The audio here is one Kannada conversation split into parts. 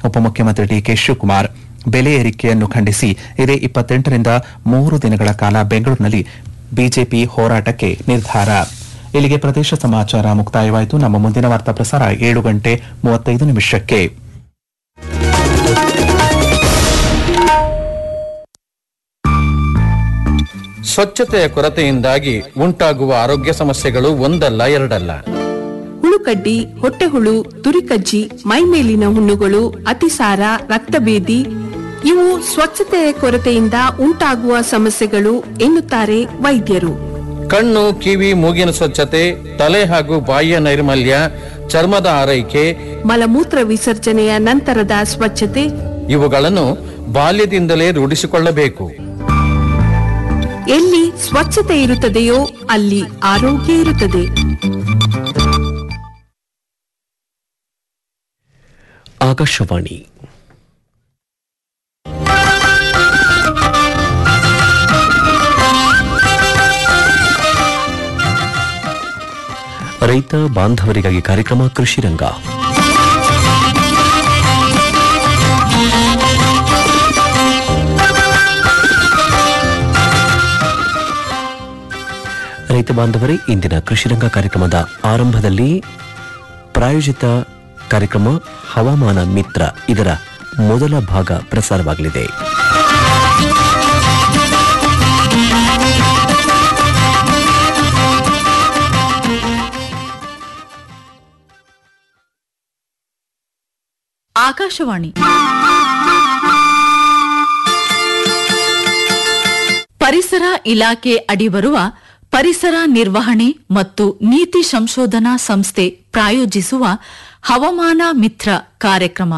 ಉಪಮುಖ್ಯಮಂತ್ರಿ ಡಿಕೆ ಶಿವಕುಮಾರ್ ಬೆಲೆ ಏರಿಕೆಯನ್ನು ಖಂಡಿಸಿ ಇದೇ ಇಪ್ಪತ್ತೆಂಟರಿಂದ ಮೂರು ದಿನಗಳ ಕಾಲ ಬೆಂಗಳೂರಿನಲ್ಲಿ ಬಿಜೆಪಿ ಹೋರಾಟಕ್ಕೆ ನಿರ್ಧಾರ ಇಲ್ಲಿಗೆ ಪ್ರದೇಶ ಸಮಾಚಾರ ಮುಕ್ತಾಯವಾಯಿತು ನಮ್ಮ ಮುಂದಿನ ವಾರ್ತಾ ಪ್ರಸಾರ ಏಳು ಗಂಟೆ ಮೂವತ್ತೈದು ನಿಮಿಷಕ್ಕೆ ಸ್ವಚ್ಛತೆಯ ಕೊರತೆಯಿಂದಾಗಿ ಉಂಟಾಗುವ ಆರೋಗ್ಯ ಸಮಸ್ಯೆಗಳು ಒಂದಲ್ಲ ಎರಡಲ್ಲ ಹುಳುಕಡ್ಡಿ ಹೊಟ್ಟೆಹುಳು ತುರಿಕಜ್ಜಿ ಮೈಮೇಲಿನ ಹುಣ್ಣುಗಳು ಅತಿಸಾರ ರಕ್ತಭೇದಿ ಇವು ಸ್ವಚ್ಛತೆಯ ಕೊರತೆಯಿಂದ ಉಂಟಾಗುವ ಸಮಸ್ಯೆಗಳು ಎನ್ನುತ್ತಾರೆ ವೈದ್ಯರು ಕಣ್ಣು ಕಿವಿ ಮೂಗಿನ ಸ್ವಚ್ಛತೆ ತಲೆ ಹಾಗೂ ಬಾಯಿಯ ನೈರ್ಮಲ್ಯ ಚರ್ಮದ ಆರೈಕೆ ಮಲಮೂತ್ರ ವಿಸರ್ಜನೆಯ ನಂತರದ ಸ್ವಚ್ಛತೆ ಇವುಗಳನ್ನು ಬಾಲ್ಯದಿಂದಲೇ ರೂಢಿಸಿಕೊಳ್ಳಬೇಕು ಎಲ್ಲಿ ಸ್ವಚ್ಛತೆ ಇರುತ್ತದೆಯೋ ಅಲ್ಲಿ ಆರೋಗ್ಯ ಇರುತ್ತದೆ ಆಕಾಶವಾಣಿ ರೈತ ಬಾಂಧವರಿಗಾಗಿ ಕಾರ್ಯಕ್ರಮ ಕೃಷಿ ರಂಗ ರೈತ ಬಾಂಧವರೇ ಇಂದಿನ ಕೃಷಿ ರಂಗ ಕಾರ್ಯಕ್ರಮದ ಆರಂಭದಲ್ಲಿ ಪ್ರಾಯೋಜಿತ ಕಾರ್ಯಕ್ರಮ ಹವಾಮಾನ ಮಿತ್ರ ಇದರ ಮೊದಲ ಭಾಗ ಪ್ರಸಾರವಾಗಲಿದೆ ಆಕಾಶವಾಣಿ ಪರಿಸರ ಇಲಾಖೆ ಅಡಿ ಬರುವ ಪರಿಸರ ನಿರ್ವಹಣೆ ಮತ್ತು ನೀತಿ ಸಂಶೋಧನಾ ಸಂಸ್ಥೆ ಪ್ರಾಯೋಜಿಸುವ ಹವಾಮಾನ ಮಿತ್ರ ಕಾರ್ಯಕ್ರಮ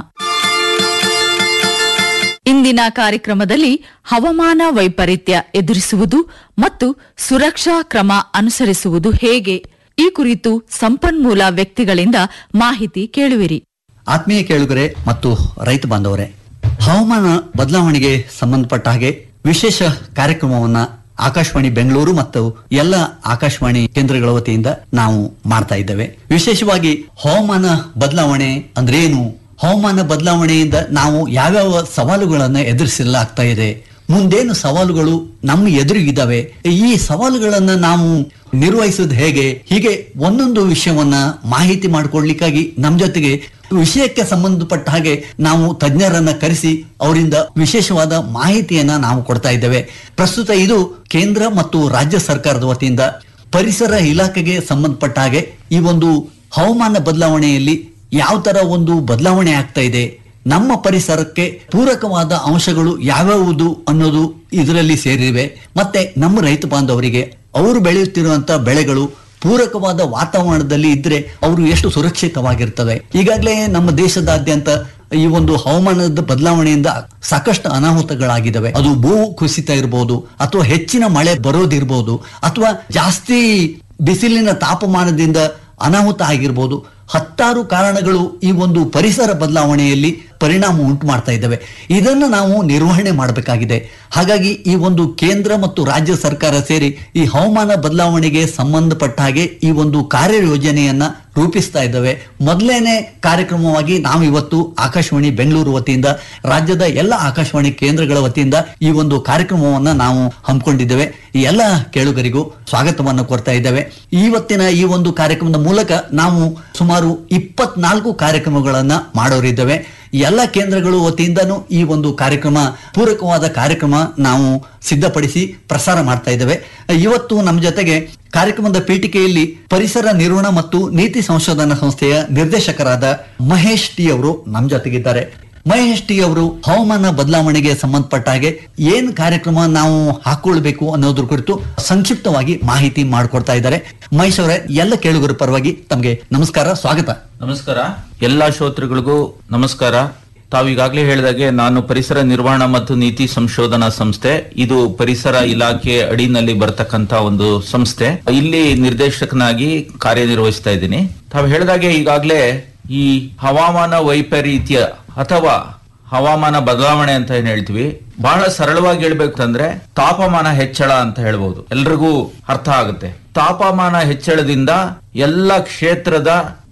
ಇಂದಿನ ಕಾರ್ಯಕ್ರಮದಲ್ಲಿ ಹವಾಮಾನ ವೈಪರೀತ್ಯ ಎದುರಿಸುವುದು ಮತ್ತು ಸುರಕ್ಷಾ ಕ್ರಮ ಅನುಸರಿಸುವುದು ಹೇಗೆ ಈ ಕುರಿತು ಸಂಪನ್ಮೂಲ ವ್ಯಕ್ತಿಗಳಿಂದ ಮಾಹಿತಿ ಕೇಳುವಿರಿ ಆತ್ಮೀಯ ಕೇಳುಗರೆ ಮತ್ತು ರೈತ ಬಾಂಧವರೇ ಹವಾಮಾನ ಬದಲಾವಣೆಗೆ ಸಂಬಂಧಪಟ್ಟ ಹಾಗೆ ವಿಶೇಷ ಕಾರ್ಯಕ್ರಮವನ್ನ ಆಕಾಶವಾಣಿ ಬೆಂಗಳೂರು ಮತ್ತು ಎಲ್ಲ ಆಕಾಶವಾಣಿ ಕೇಂದ್ರಗಳ ವತಿಯಿಂದ ನಾವು ಮಾಡ್ತಾ ಇದ್ದೇವೆ ವಿಶೇಷವಾಗಿ ಹವಾಮಾನ ಬದಲಾವಣೆ ಅಂದ್ರೆ ಏನು ಹವಾಮಾನ ಬದಲಾವಣೆಯಿಂದ ನಾವು ಯಾವ್ಯಾವ ಸವಾಲುಗಳನ್ನ ಎದುರಿಸಲಾಗ್ತಾ ಇದೆ ಮುಂದೇನು ಸವಾಲುಗಳು ನಮ್ಮ ಎದುರಿಗಿದ್ದಾವೆ ಈ ಸವಾಲುಗಳನ್ನ ನಾವು ನಿರ್ವಹಿಸೋದು ಹೇಗೆ ಹೀಗೆ ಒಂದೊಂದು ವಿಷಯವನ್ನ ಮಾಹಿತಿ ಮಾಡಿಕೊಡ್ಲಿಕ್ಕಾಗಿ ನಮ್ಮ ಜೊತೆಗೆ ವಿಷಯಕ್ಕೆ ಸಂಬಂಧಪಟ್ಟ ಹಾಗೆ ನಾವು ತಜ್ಞರನ್ನ ಕರೆಸಿ ಅವರಿಂದ ವಿಶೇಷವಾದ ಮಾಹಿತಿಯನ್ನ ನಾವು ಕೊಡ್ತಾ ಇದ್ದೇವೆ ಪ್ರಸ್ತುತ ಇದು ಕೇಂದ್ರ ಮತ್ತು ರಾಜ್ಯ ಸರ್ಕಾರದ ವತಿಯಿಂದ ಪರಿಸರ ಇಲಾಖೆಗೆ ಸಂಬಂಧಪಟ್ಟ ಹಾಗೆ ಈ ಒಂದು ಹವಾಮಾನ ಬದಲಾವಣೆಯಲ್ಲಿ ಯಾವ ತರ ಒಂದು ಬದಲಾವಣೆ ಆಗ್ತಾ ಇದೆ ನಮ್ಮ ಪರಿಸರಕ್ಕೆ ಪೂರಕವಾದ ಅಂಶಗಳು ಯಾವ್ಯಾವುದು ಅನ್ನೋದು ಇದರಲ್ಲಿ ಸೇರಿವೆ ಮತ್ತೆ ನಮ್ಮ ರೈತ ಬಾಂಧವರಿಗೆ ಅವರು ಬೆಳೆಯುತ್ತಿರುವಂತ ಬೆಳೆಗಳು ಪೂರಕವಾದ ವಾತಾವರಣದಲ್ಲಿ ಇದ್ರೆ ಅವರು ಎಷ್ಟು ಸುರಕ್ಷಿತವಾಗಿರ್ತವೆ ಈಗಾಗಲೇ ನಮ್ಮ ದೇಶದಾದ್ಯಂತ ಈ ಒಂದು ಹವಾಮಾನದ ಬದಲಾವಣೆಯಿಂದ ಸಾಕಷ್ಟು ಅನಾಹುತಗಳಾಗಿದ್ದಾವೆ ಅದು ಭೂ ಕುಸಿತ ಇರಬಹುದು ಅಥವಾ ಹೆಚ್ಚಿನ ಮಳೆ ಬರೋದಿರ್ಬೋದು ಅಥವಾ ಜಾಸ್ತಿ ಬಿಸಿಲಿನ ತಾಪಮಾನದಿಂದ ಅನಾಹುತ ಆಗಿರ್ಬೋದು ಹತ್ತಾರು ಕಾರಣಗಳು ಈ ಒಂದು ಪರಿಸರ ಬದಲಾವಣೆಯಲ್ಲಿ ಪರಿಣಾಮ ಉಂಟು ಮಾಡ್ತಾ ಇದ್ದಾವೆ ಇದನ್ನು ನಾವು ನಿರ್ವಹಣೆ ಮಾಡಬೇಕಾಗಿದೆ ಹಾಗಾಗಿ ಈ ಒಂದು ಕೇಂದ್ರ ಮತ್ತು ರಾಜ್ಯ ಸರ್ಕಾರ ಸೇರಿ ಈ ಹವಾಮಾನ ಬದಲಾವಣೆಗೆ ಸಂಬಂಧಪಟ್ಟ ಹಾಗೆ ಈ ಒಂದು ಕಾರ್ಯಯೋಜನೆಯನ್ನ ರೂಪಿಸ್ತಾ ಇದ್ದಾವೆ ಮೊದಲೇನೆ ಕಾರ್ಯಕ್ರಮವಾಗಿ ನಾವು ಇವತ್ತು ಆಕಾಶವಾಣಿ ಬೆಂಗಳೂರು ವತಿಯಿಂದ ರಾಜ್ಯದ ಎಲ್ಲ ಆಕಾಶವಾಣಿ ಕೇಂದ್ರಗಳ ವತಿಯಿಂದ ಈ ಒಂದು ಕಾರ್ಯಕ್ರಮವನ್ನ ನಾವು ಹಮ್ಮಿಕೊಂಡಿದ್ದೇವೆ ಈ ಎಲ್ಲ ಕೇಳುಗರಿಗೂ ಸ್ವಾಗತವನ್ನು ಕೋರ್ತಾ ಇದ್ದೇವೆ ಇವತ್ತಿನ ಈ ಒಂದು ಕಾರ್ಯಕ್ರಮದ ಮೂಲಕ ನಾವು ಸುಮಾರು ಇಪ್ಪತ್ನಾಲ್ಕು ಕಾರ್ಯಕ್ರಮಗಳನ್ನ ಮಾಡೋರಿದ್ದೇವೆ ಎಲ್ಲ ಕೇಂದ್ರಗಳು ವತಿಯಿಂದನೂ ಈ ಒಂದು ಕಾರ್ಯಕ್ರಮ ಪೂರಕವಾದ ಕಾರ್ಯಕ್ರಮ ನಾವು ಸಿದ್ಧಪಡಿಸಿ ಪ್ರಸಾರ ಮಾಡ್ತಾ ಇದ್ದೇವೆ ಇವತ್ತು ನಮ್ಮ ಜೊತೆಗೆ ಕಾರ್ಯಕ್ರಮದ ಪೀಠಿಕೆಯಲ್ಲಿ ಪರಿಸರ ನಿರ್ವಹಣಾ ಮತ್ತು ನೀತಿ ಸಂಶೋಧನಾ ಸಂಸ್ಥೆಯ ನಿರ್ದೇಶಕರಾದ ಮಹೇಶ್ ಟಿ ಅವರು ನಮ್ಮ ಜೊತೆಗಿದ್ದಾರೆ ಮಹೇಶ್ ಟಿ ಅವರು ಹವಾಮಾನ ಬದಲಾವಣೆಗೆ ಸಂಬಂಧಪಟ್ಟ ಹಾಗೆ ಏನ್ ಕಾರ್ಯಕ್ರಮ ನಾವು ಹಾಕೊಳ್ಬೇಕು ಅನ್ನೋದ್ರ ಕುರಿತು ಸಂಕ್ಷಿಪ್ತವಾಗಿ ಮಾಹಿತಿ ಮಾಡಿಕೊಡ್ತಾ ಇದ್ದಾರೆ ಮಹೇಶ್ ಅವರೇ ಎಲ್ಲ ಕೇಳುಗರ ಪರವಾಗಿ ತಮಗೆ ನಮಸ್ಕಾರ ಸ್ವಾಗತ ನಮಸ್ಕಾರ ಎಲ್ಲಾ ಶ್ರೋತೃಗಳಿಗೂ ನಮಸ್ಕಾರ ತಾವು ಈಗಾಗಲೇ ಹೇಳಿದಾಗೆ ನಾನು ಪರಿಸರ ನಿರ್ವಹಣಾ ಮತ್ತು ನೀತಿ ಸಂಶೋಧನಾ ಸಂಸ್ಥೆ ಇದು ಪರಿಸರ ಇಲಾಖೆ ಅಡಿನಲ್ಲಿ ಬರ್ತಕ್ಕಂತ ಒಂದು ಸಂಸ್ಥೆ ಇಲ್ಲಿ ನಿರ್ದೇಶಕನಾಗಿ ಕಾರ್ಯನಿರ್ವಹಿಸ್ತಾ ಇದ್ದೀನಿ ತಾವು ಹೇಳಿದಾಗೆ ಈಗಾಗಲೇ ಈ ಹವಾಮಾನ ವೈಪರೀತ್ಯ ಅಥವಾ ಹವಾಮಾನ ಬದಲಾವಣೆ ಅಂತ ಏನ್ ಹೇಳ್ತೀವಿ ಬಹಳ ಸರಳವಾಗಿ ಹೇಳ್ಬೇಕು ಅಂದ್ರೆ ತಾಪಮಾನ ಹೆಚ್ಚಳ ಅಂತ ಹೇಳ್ಬಹುದು ಎಲ್ರಿಗೂ ಅರ್ಥ ಆಗುತ್ತೆ ತಾಪಮಾನ ಹೆಚ್ಚಳದಿಂದ ಎಲ್ಲ ಕ್ಷೇತ್ರದ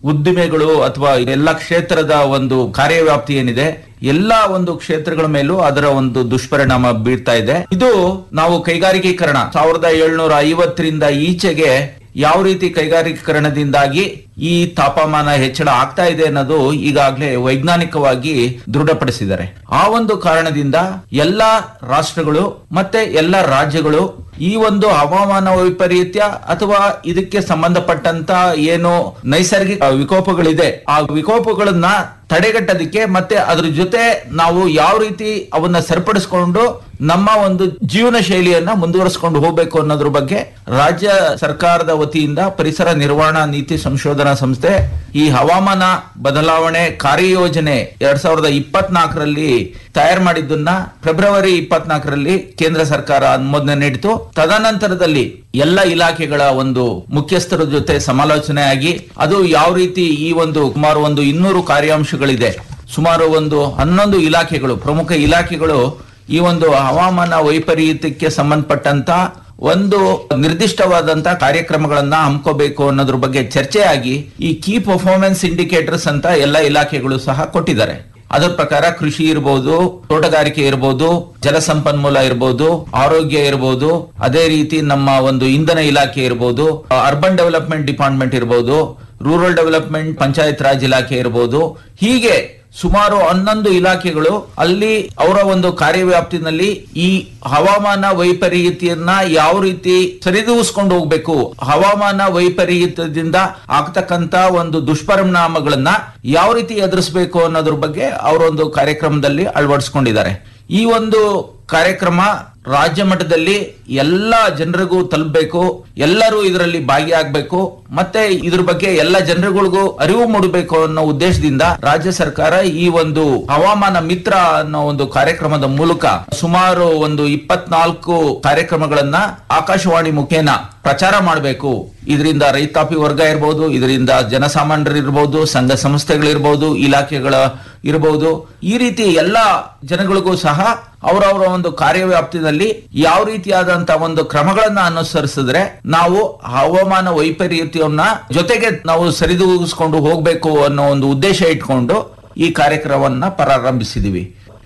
ಉದ್ದಿಮೆಗಳು ಅಥವಾ ಎಲ್ಲ ಕ್ಷೇತ್ರದ ಒಂದು ಕಾರ್ಯವ್ಯಾಪ್ತಿ ಏನಿದೆ ಎಲ್ಲಾ ಒಂದು ಕ್ಷೇತ್ರಗಳ ಮೇಲೂ ಅದರ ಒಂದು ದುಷ್ಪರಿಣಾಮ ಬೀಳ್ತಾ ಇದೆ ಇದು ನಾವು ಕೈಗಾರಿಕೀಕರಣ ಸಾವಿರದ ಏಳ್ನೂರ ಐವತ್ತರಿಂದ ಈಚೆಗೆ ಯಾವ ರೀತಿ ಕೈಗಾರಿಕೀಕರಣದಿಂದಾಗಿ ಈ ತಾಪಮಾನ ಹೆಚ್ಚಳ ಆಗ್ತಾ ಇದೆ ಅನ್ನೋದು ಈಗಾಗಲೇ ವೈಜ್ಞಾನಿಕವಾಗಿ ದೃಢಪಡಿಸಿದ್ದಾರೆ ಆ ಒಂದು ಕಾರಣದಿಂದ ಎಲ್ಲಾ ರಾಷ್ಟ್ರಗಳು ಮತ್ತೆ ಎಲ್ಲ ರಾಜ್ಯಗಳು ಈ ಒಂದು ಹವಾಮಾನ ವೈಪರೀತ್ಯ ಅಥವಾ ಇದಕ್ಕೆ ಸಂಬಂಧಪಟ್ಟಂತ ಏನು ನೈಸರ್ಗಿಕ ವಿಕೋಪಗಳಿದೆ ಆ ವಿಕೋಪಗಳನ್ನ ತಡೆಗಟ್ಟೋದಕ್ಕೆ ಮತ್ತೆ ಅದ್ರ ಜೊತೆ ನಾವು ಯಾವ ರೀತಿ ಅವನ್ನ ಸರಿಪಡಿಸ್ಕೊಂಡು ನಮ್ಮ ಒಂದು ಜೀವನ ಶೈಲಿಯನ್ನ ಮುಂದುವರಿಸಿಕೊಂಡು ಹೋಗ್ಬೇಕು ಅನ್ನೋದ್ರ ಬಗ್ಗೆ ರಾಜ್ಯ ಸರ್ಕಾರದ ವತಿಯಿಂದ ಪರಿಸರ ನಿರ್ವಹಣಾ ನೀತಿ ಸಂಶೋಧನಾ ಸಂಸ್ಥೆ ಈ ಹವಾಮಾನ ಬದಲಾವಣೆ ಕಾರ್ಯಯೋಜನೆ ಎರಡ್ ಸಾವಿರದ ಇಪ್ಪತ್ನಾಲ್ಕರಲ್ಲಿ ತಯಾರು ಮಾಡಿದ್ದನ್ನ ಫೆಬ್ರವರಿ ಇಪ್ಪತ್ನಾಲ್ಕರಲ್ಲಿ ಕೇಂದ್ರ ಸರ್ಕಾರ ಅನುಮೋದನೆ ನೀಡಿತು ತದನಂತರದಲ್ಲಿ ಎಲ್ಲ ಇಲಾಖೆಗಳ ಒಂದು ಮುಖ್ಯಸ್ಥರ ಜೊತೆ ಸಮಾಲೋಚನೆ ಆಗಿ ಅದು ಯಾವ ರೀತಿ ಈ ಒಂದು ಸುಮಾರು ಒಂದು ಇನ್ನೂರು ಕಾರ್ಯಾಂಶಗಳಿದೆ ಸುಮಾರು ಒಂದು ಹನ್ನೊಂದು ಇಲಾಖೆಗಳು ಪ್ರಮುಖ ಇಲಾಖೆಗಳು ಈ ಒಂದು ಹವಾಮಾನ ವೈಪರೀತ್ಯಕ್ಕೆ ಸಂಬಂಧಪಟ್ಟಂತ ಒಂದು ನಿರ್ದಿಷ್ಟವಾದಂತ ಕಾರ್ಯಕ್ರಮಗಳನ್ನ ಹಮ್ಕೋಬೇಕು ಅನ್ನೋದ್ರ ಬಗ್ಗೆ ಚರ್ಚೆ ಆಗಿ ಈ ಕೀ ಪರ್ಫಾರ್ಮೆನ್ಸ್ ಇಂಡಿಕೇಟರ್ಸ್ ಅಂತ ಎಲ್ಲ ಇಲಾಖೆಗಳು ಸಹ ಕೊಟ್ಟಿದ್ದಾರೆ ಅದರ ಪ್ರಕಾರ ಕೃಷಿ ಇರಬಹುದು ತೋಟಗಾರಿಕೆ ಇರಬಹುದು ಜಲಸಂಪನ್ಮೂಲ ಇರಬಹುದು ಆರೋಗ್ಯ ಇರಬಹುದು ಅದೇ ರೀತಿ ನಮ್ಮ ಒಂದು ಇಂಧನ ಇಲಾಖೆ ಇರಬಹುದು ಅರ್ಬನ್ ಡೆವಲಪ್ಮೆಂಟ್ ಡಿಪಾರ್ಟ್ಮೆಂಟ್ ಇರಬಹುದು ರೂರಲ್ ಡೆವಲಪ್ಮೆಂಟ್ ಪಂಚಾಯತ್ ರಾಜ್ ಇಲಾಖೆ ಇರಬಹುದು ಹೀಗೆ ಸುಮಾರು ಹನ್ನೊಂದು ಇಲಾಖೆಗಳು ಅಲ್ಲಿ ಅವರ ಒಂದು ಕಾರ್ಯವ್ಯಾಪ್ತಿನಲ್ಲಿ ಈ ಹವಾಮಾನ ವೈಪರೀತ್ಯವನ್ನ ಯಾವ ರೀತಿ ಸರಿದೂಗಿಸ್ಕೊಂಡು ಹೋಗ್ಬೇಕು ಹವಾಮಾನ ವೈಪರೀತ್ಯದಿಂದ ಆಗ್ತಕ್ಕಂತ ಒಂದು ದುಷ್ಪರಿಣಾಮಗಳನ್ನ ಯಾವ ರೀತಿ ಎದುರಿಸಬೇಕು ಅನ್ನೋದ್ರ ಬಗ್ಗೆ ಅವರೊಂದು ಕಾರ್ಯಕ್ರಮದಲ್ಲಿ ಅಳವಡಿಸ್ಕೊಂಡಿದ್ದಾರೆ ಈ ಒಂದು ಕಾರ್ಯಕ್ರಮ ರಾಜ್ಯ ಮಟ್ಟದಲ್ಲಿ ಎಲ್ಲ ಜನರಿಗೂ ತಲುಪಬೇಕು ಎಲ್ಲರೂ ಇದರಲ್ಲಿ ಭಾಗಿಯಾಗಬೇಕು ಮತ್ತೆ ಇದ್ರ ಬಗ್ಗೆ ಎಲ್ಲ ಜನರುಗಳಿಗೂ ಅರಿವು ಮೂಡಬೇಕು ಅನ್ನೋ ಉದ್ದೇಶದಿಂದ ರಾಜ್ಯ ಸರ್ಕಾರ ಈ ಒಂದು ಹವಾಮಾನ ಮಿತ್ರ ಅನ್ನೋ ಒಂದು ಕಾರ್ಯಕ್ರಮದ ಮೂಲಕ ಸುಮಾರು ಒಂದು ಇಪ್ಪತ್ನಾಲ್ಕು ಕಾರ್ಯಕ್ರಮಗಳನ್ನ ಆಕಾಶವಾಣಿ ಮುಖೇನ ಪ್ರಚಾರ ಮಾಡಬೇಕು ಇದರಿಂದ ರೈತಾಪಿ ವರ್ಗ ಇರಬಹುದು ಇದರಿಂದ ಜನಸಾಮಾನ್ಯರು ಇರಬಹುದು ಸಂಘ ಸಂಸ್ಥೆಗಳಿರ್ಬಹುದು ಇಲಾಖೆಗಳ ಇರಬಹುದು ಈ ರೀತಿ ಎಲ್ಲ ಜನಗಳಿಗೂ ಸಹ ಅವರವರ ಒಂದು ಕಾರ್ಯವ್ಯಾಪ್ತಿನಲ್ಲಿ ಯಾವ ರೀತಿಯಾದಂತ ಒಂದು ಕ್ರಮಗಳನ್ನ ಅನುಸರಿಸಿದ್ರೆ ನಾವು ಹವಾಮಾನ ವೈಪರೀತ್ಯವನ್ನ ಜೊತೆಗೆ ನಾವು ಸರಿದೂಗಿಸ್ಕೊಂಡು ಹೋಗ್ಬೇಕು ಅನ್ನೋ ಒಂದು ಉದ್ದೇಶ ಇಟ್ಕೊಂಡು ಈ ಕಾರ್ಯಕ್ರಮವನ್ನ ಪ್ರಾರಂಭಿಸಿದೀವಿ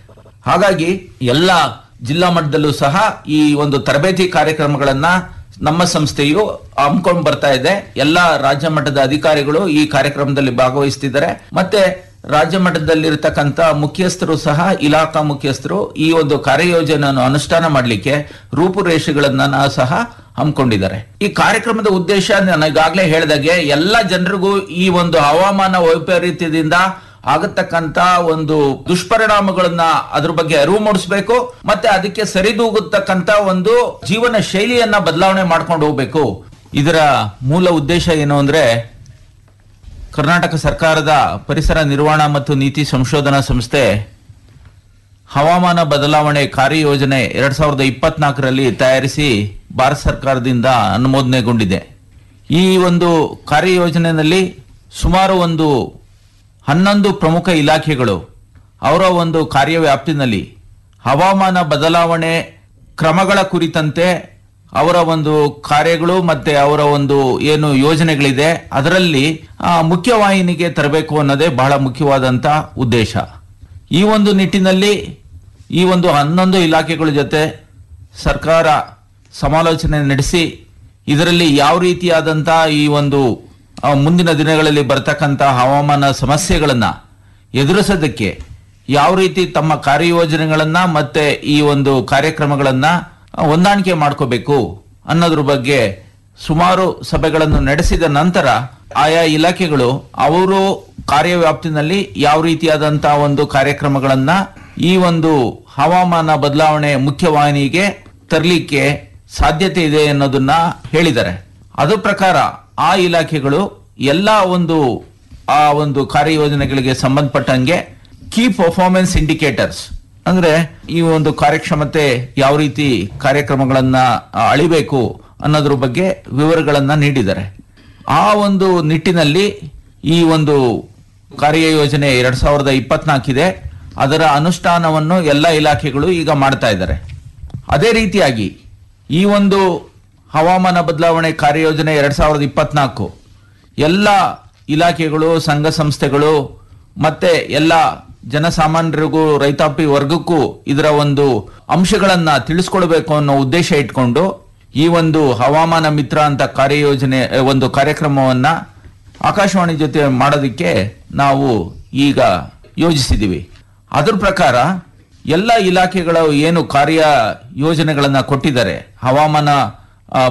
ಹಾಗಾಗಿ ಎಲ್ಲ ಜಿಲ್ಲಾ ಮಟ್ಟದಲ್ಲೂ ಸಹ ಈ ಒಂದು ತರಬೇತಿ ಕಾರ್ಯಕ್ರಮಗಳನ್ನ ನಮ್ಮ ಸಂಸ್ಥೆಯು ಹಮ್ಮಿಕೊಂಡು ಬರ್ತಾ ಇದೆ ಎಲ್ಲ ರಾಜ್ಯ ಮಟ್ಟದ ಅಧಿಕಾರಿಗಳು ಈ ಕಾರ್ಯಕ್ರಮದಲ್ಲಿ ಭಾಗವಹಿಸ್ತಿದ್ದಾರೆ ಮತ್ತೆ ರಾಜ್ಯ ಮಟ್ಟದಲ್ಲಿರ್ತಕ್ಕಂಥ ಮುಖ್ಯಸ್ಥರು ಸಹ ಇಲಾಖಾ ಮುಖ್ಯಸ್ಥರು ಈ ಒಂದು ಕಾರ್ಯಯೋಜನೆಯನ್ನು ಅನುಷ್ಠಾನ ಮಾಡಲಿಕ್ಕೆ ರೂಪುರೇಷೆಗಳನ್ನ ಸಹ ಹಮ್ಮಿಕೊಂಡಿದ್ದಾರೆ ಈ ಕಾರ್ಯಕ್ರಮದ ಉದ್ದೇಶ ನಾನು ಈಗಾಗಲೇ ಹೇಳಿದಾಗೆ ಎಲ್ಲ ಜನರಿಗೂ ಈ ಒಂದು ಹವಾಮಾನ ವೈಪರೀತ್ಯದಿಂದ ಆಗತಕ್ಕಂತ ಒಂದು ದುಷ್ಪರಿಣಾಮಗಳನ್ನ ಅದ್ರ ಬಗ್ಗೆ ಅರಿವು ಮೂಡಿಸಬೇಕು ಮತ್ತೆ ಅದಕ್ಕೆ ಸರಿದೂಗತಕ್ಕಂತ ಒಂದು ಜೀವನ ಶೈಲಿಯನ್ನ ಬದಲಾವಣೆ ಮಾಡ್ಕೊಂಡು ಹೋಗ್ಬೇಕು ಇದರ ಮೂಲ ಉದ್ದೇಶ ಏನು ಅಂದ್ರೆ ಕರ್ನಾಟಕ ಸರ್ಕಾರದ ಪರಿಸರ ನಿರ್ವಹಣಾ ಮತ್ತು ನೀತಿ ಸಂಶೋಧನಾ ಸಂಸ್ಥೆ ಹವಾಮಾನ ಬದಲಾವಣೆ ಕಾರ್ಯಯೋಜನೆ ಎರಡ್ ಸಾವಿರದ ಇಪ್ಪತ್ನಾಲ್ಕರಲ್ಲಿ ತಯಾರಿಸಿ ಭಾರತ ಸರ್ಕಾರದಿಂದ ಅನುಮೋದನೆಗೊಂಡಿದೆ ಈ ಒಂದು ಕಾರ್ಯಯೋಜನೆಯಲ್ಲಿ ಸುಮಾರು ಒಂದು ಹನ್ನೊಂದು ಪ್ರಮುಖ ಇಲಾಖೆಗಳು ಅವರ ಒಂದು ಕಾರ್ಯವ್ಯಾಪ್ತಿನಲ್ಲಿ ಹವಾಮಾನ ಬದಲಾವಣೆ ಕ್ರಮಗಳ ಕುರಿತಂತೆ ಅವರ ಒಂದು ಕಾರ್ಯಗಳು ಮತ್ತೆ ಅವರ ಒಂದು ಏನು ಯೋಜನೆಗಳಿದೆ ಅದರಲ್ಲಿ ಆ, ಮುಖ್ಯವಾಹಿನಿಗೆ ತರಬೇಕು ಅನ್ನೋದೇ ಬಹಳ ಮುಖ್ಯವಾದಂತ ಉದ್ದೇಶ ಈ ಒಂದು ನಿಟ್ಟಿನಲ್ಲಿ ಈ ಒಂದು ಹನ್ನೊಂದು ಇಲಾಖೆಗಳ ಜೊತೆ ಸರ್ಕಾರ ಸಮಾಲೋಚನೆ ನಡೆಸಿ ಇದರಲ್ಲಿ ಯಾವ ರೀತಿಯಾದಂತ ಈ ಒಂದು ಆ, ಮುಂದಿನ ದಿನಗಳಲ್ಲಿ ಬರ್ತಕ್ಕಂಥ ಹವಾಮಾನ ಸಮಸ್ಯೆಗಳನ್ನ ಎದುರಿಸೋದಕ್ಕೆ ಯಾವ ರೀತಿ ತಮ್ಮ ಕಾರ್ಯಯೋಜನೆಗಳನ್ನ ಮತ್ತೆ ಈ ಒಂದು ಕಾರ್ಯಕ್ರಮಗಳನ್ನ ಆ, ಹೊಂದಾಣಿಕೆ ಮಾಡ್ಕೋಬೇಕು ಅನ್ನೋದ್ರ ಬಗ್ಗೆ ಸುಮಾರು ಸಭೆಗಳನ್ನು ನಡೆಸಿದ ನಂತರ ಆಯಾ ಇಲಾಖೆಗಳು ಅವರು ಕಾರ್ಯವ್ಯಾಪ್ತಿನಲ್ಲಿ ಯಾವ ರೀತಿಯಾದಂತಹ ಒಂದು ಕಾರ್ಯಕ್ರಮಗಳನ್ನ ಈ ಒಂದು ಹವಾಮಾನ ಬದಲಾವಣೆ ಮುಖ್ಯವಾಹಿನಿಗೆ ತರಲಿಕ್ಕೆ ಸಾಧ್ಯತೆ ಇದೆ ಅನ್ನೋದನ್ನ ಹೇಳಿದ್ದಾರೆ ಅದ್ರ ಪ್ರಕಾರ ಆ ಇಲಾಖೆಗಳು ಎಲ್ಲ ಒಂದು ಆ ಒಂದು ಕಾರ್ಯಯೋಜನೆಗಳಿಗೆ ಸಂಬಂಧಪಟ್ಟಂಗೆ ಕೀ ಪರ್ಫಾರ್ಮೆನ್ಸ್ ಇಂಡಿಕೇಟರ್ಸ್ ಅಂದ್ರೆ ಈ ಒಂದು ಕಾರ್ಯಕ್ಷಮತೆ ಯಾವ ರೀತಿ ಕಾರ್ಯಕ್ರಮಗಳನ್ನ ಆ, ಅಳಿಬೇಕು ಅನ್ನೋದ್ರ ಬಗ್ಗೆ ವಿವರಗಳನ್ನ ನೀಡಿದ್ದಾರೆ ಆ ಒಂದು ನಿಟ್ಟಿನಲ್ಲಿ ಈ ಒಂದು ಕಾರ್ಯಯೋಜನೆ ಎರಡ್ ಸಾವಿರದ ಇಪ್ಪತ್ನಾಲ್ಕಿದೆ ಅದರ ಅನುಷ್ಠಾನವನ್ನು ಎಲ್ಲ ಇಲಾಖೆಗಳು ಈಗ ಮಾಡ್ತಾ ಇದ್ದಾರೆ ಅದೇ ರೀತಿಯಾಗಿ ಈ ಒಂದು ಹವಾಮಾನ ಬದಲಾವಣೆ ಕಾರ್ಯಯೋಜನೆ ಎರಡ್ ಸಾವಿರದ ಇಪ್ಪತ್ನಾಲ್ಕು ಎಲ್ಲ ಇಲಾಖೆಗಳು ಸಂಘ ಸಂಸ್ಥೆಗಳು ಮತ್ತೆ ಎಲ್ಲ ಜನಸಾಮಾನ್ಯರಿಗೂ ರೈತಾಪಿ ವರ್ಗಕ್ಕೂ ಇದರ ಒಂದು ಅಂಶಗಳನ್ನ ತಿಳಿಸ್ಕೊಡ್ಬೇಕು ಅನ್ನೋ ಉದ್ದೇಶ ಇಟ್ಕೊಂಡು ಈ ಒಂದು ಹವಾಮಾನ ಮಿತ್ರ ಅಂತ ಕಾರ್ಯಯೋಜನೆ ಅಹ್, ಒಂದು ಕಾರ್ಯಕ್ರಮವನ್ನ ಆಕಾಶವಾಣಿ ಜೊತೆ ಮಾಡೋದಕ್ಕೆ ನಾವು ಈಗ ಯೋಜಿಸಿದ್ದೀವಿ ಅದ್ರ ಪ್ರಕಾರ ಎಲ್ಲ ಇಲಾಖೆಗಳು ಏನು ಕಾರ್ಯ ಯೋಜನೆಗಳನ್ನ ಕೊಟ್ಟಿದ್ದಾರೆ ಹವಾಮಾನ ಆ,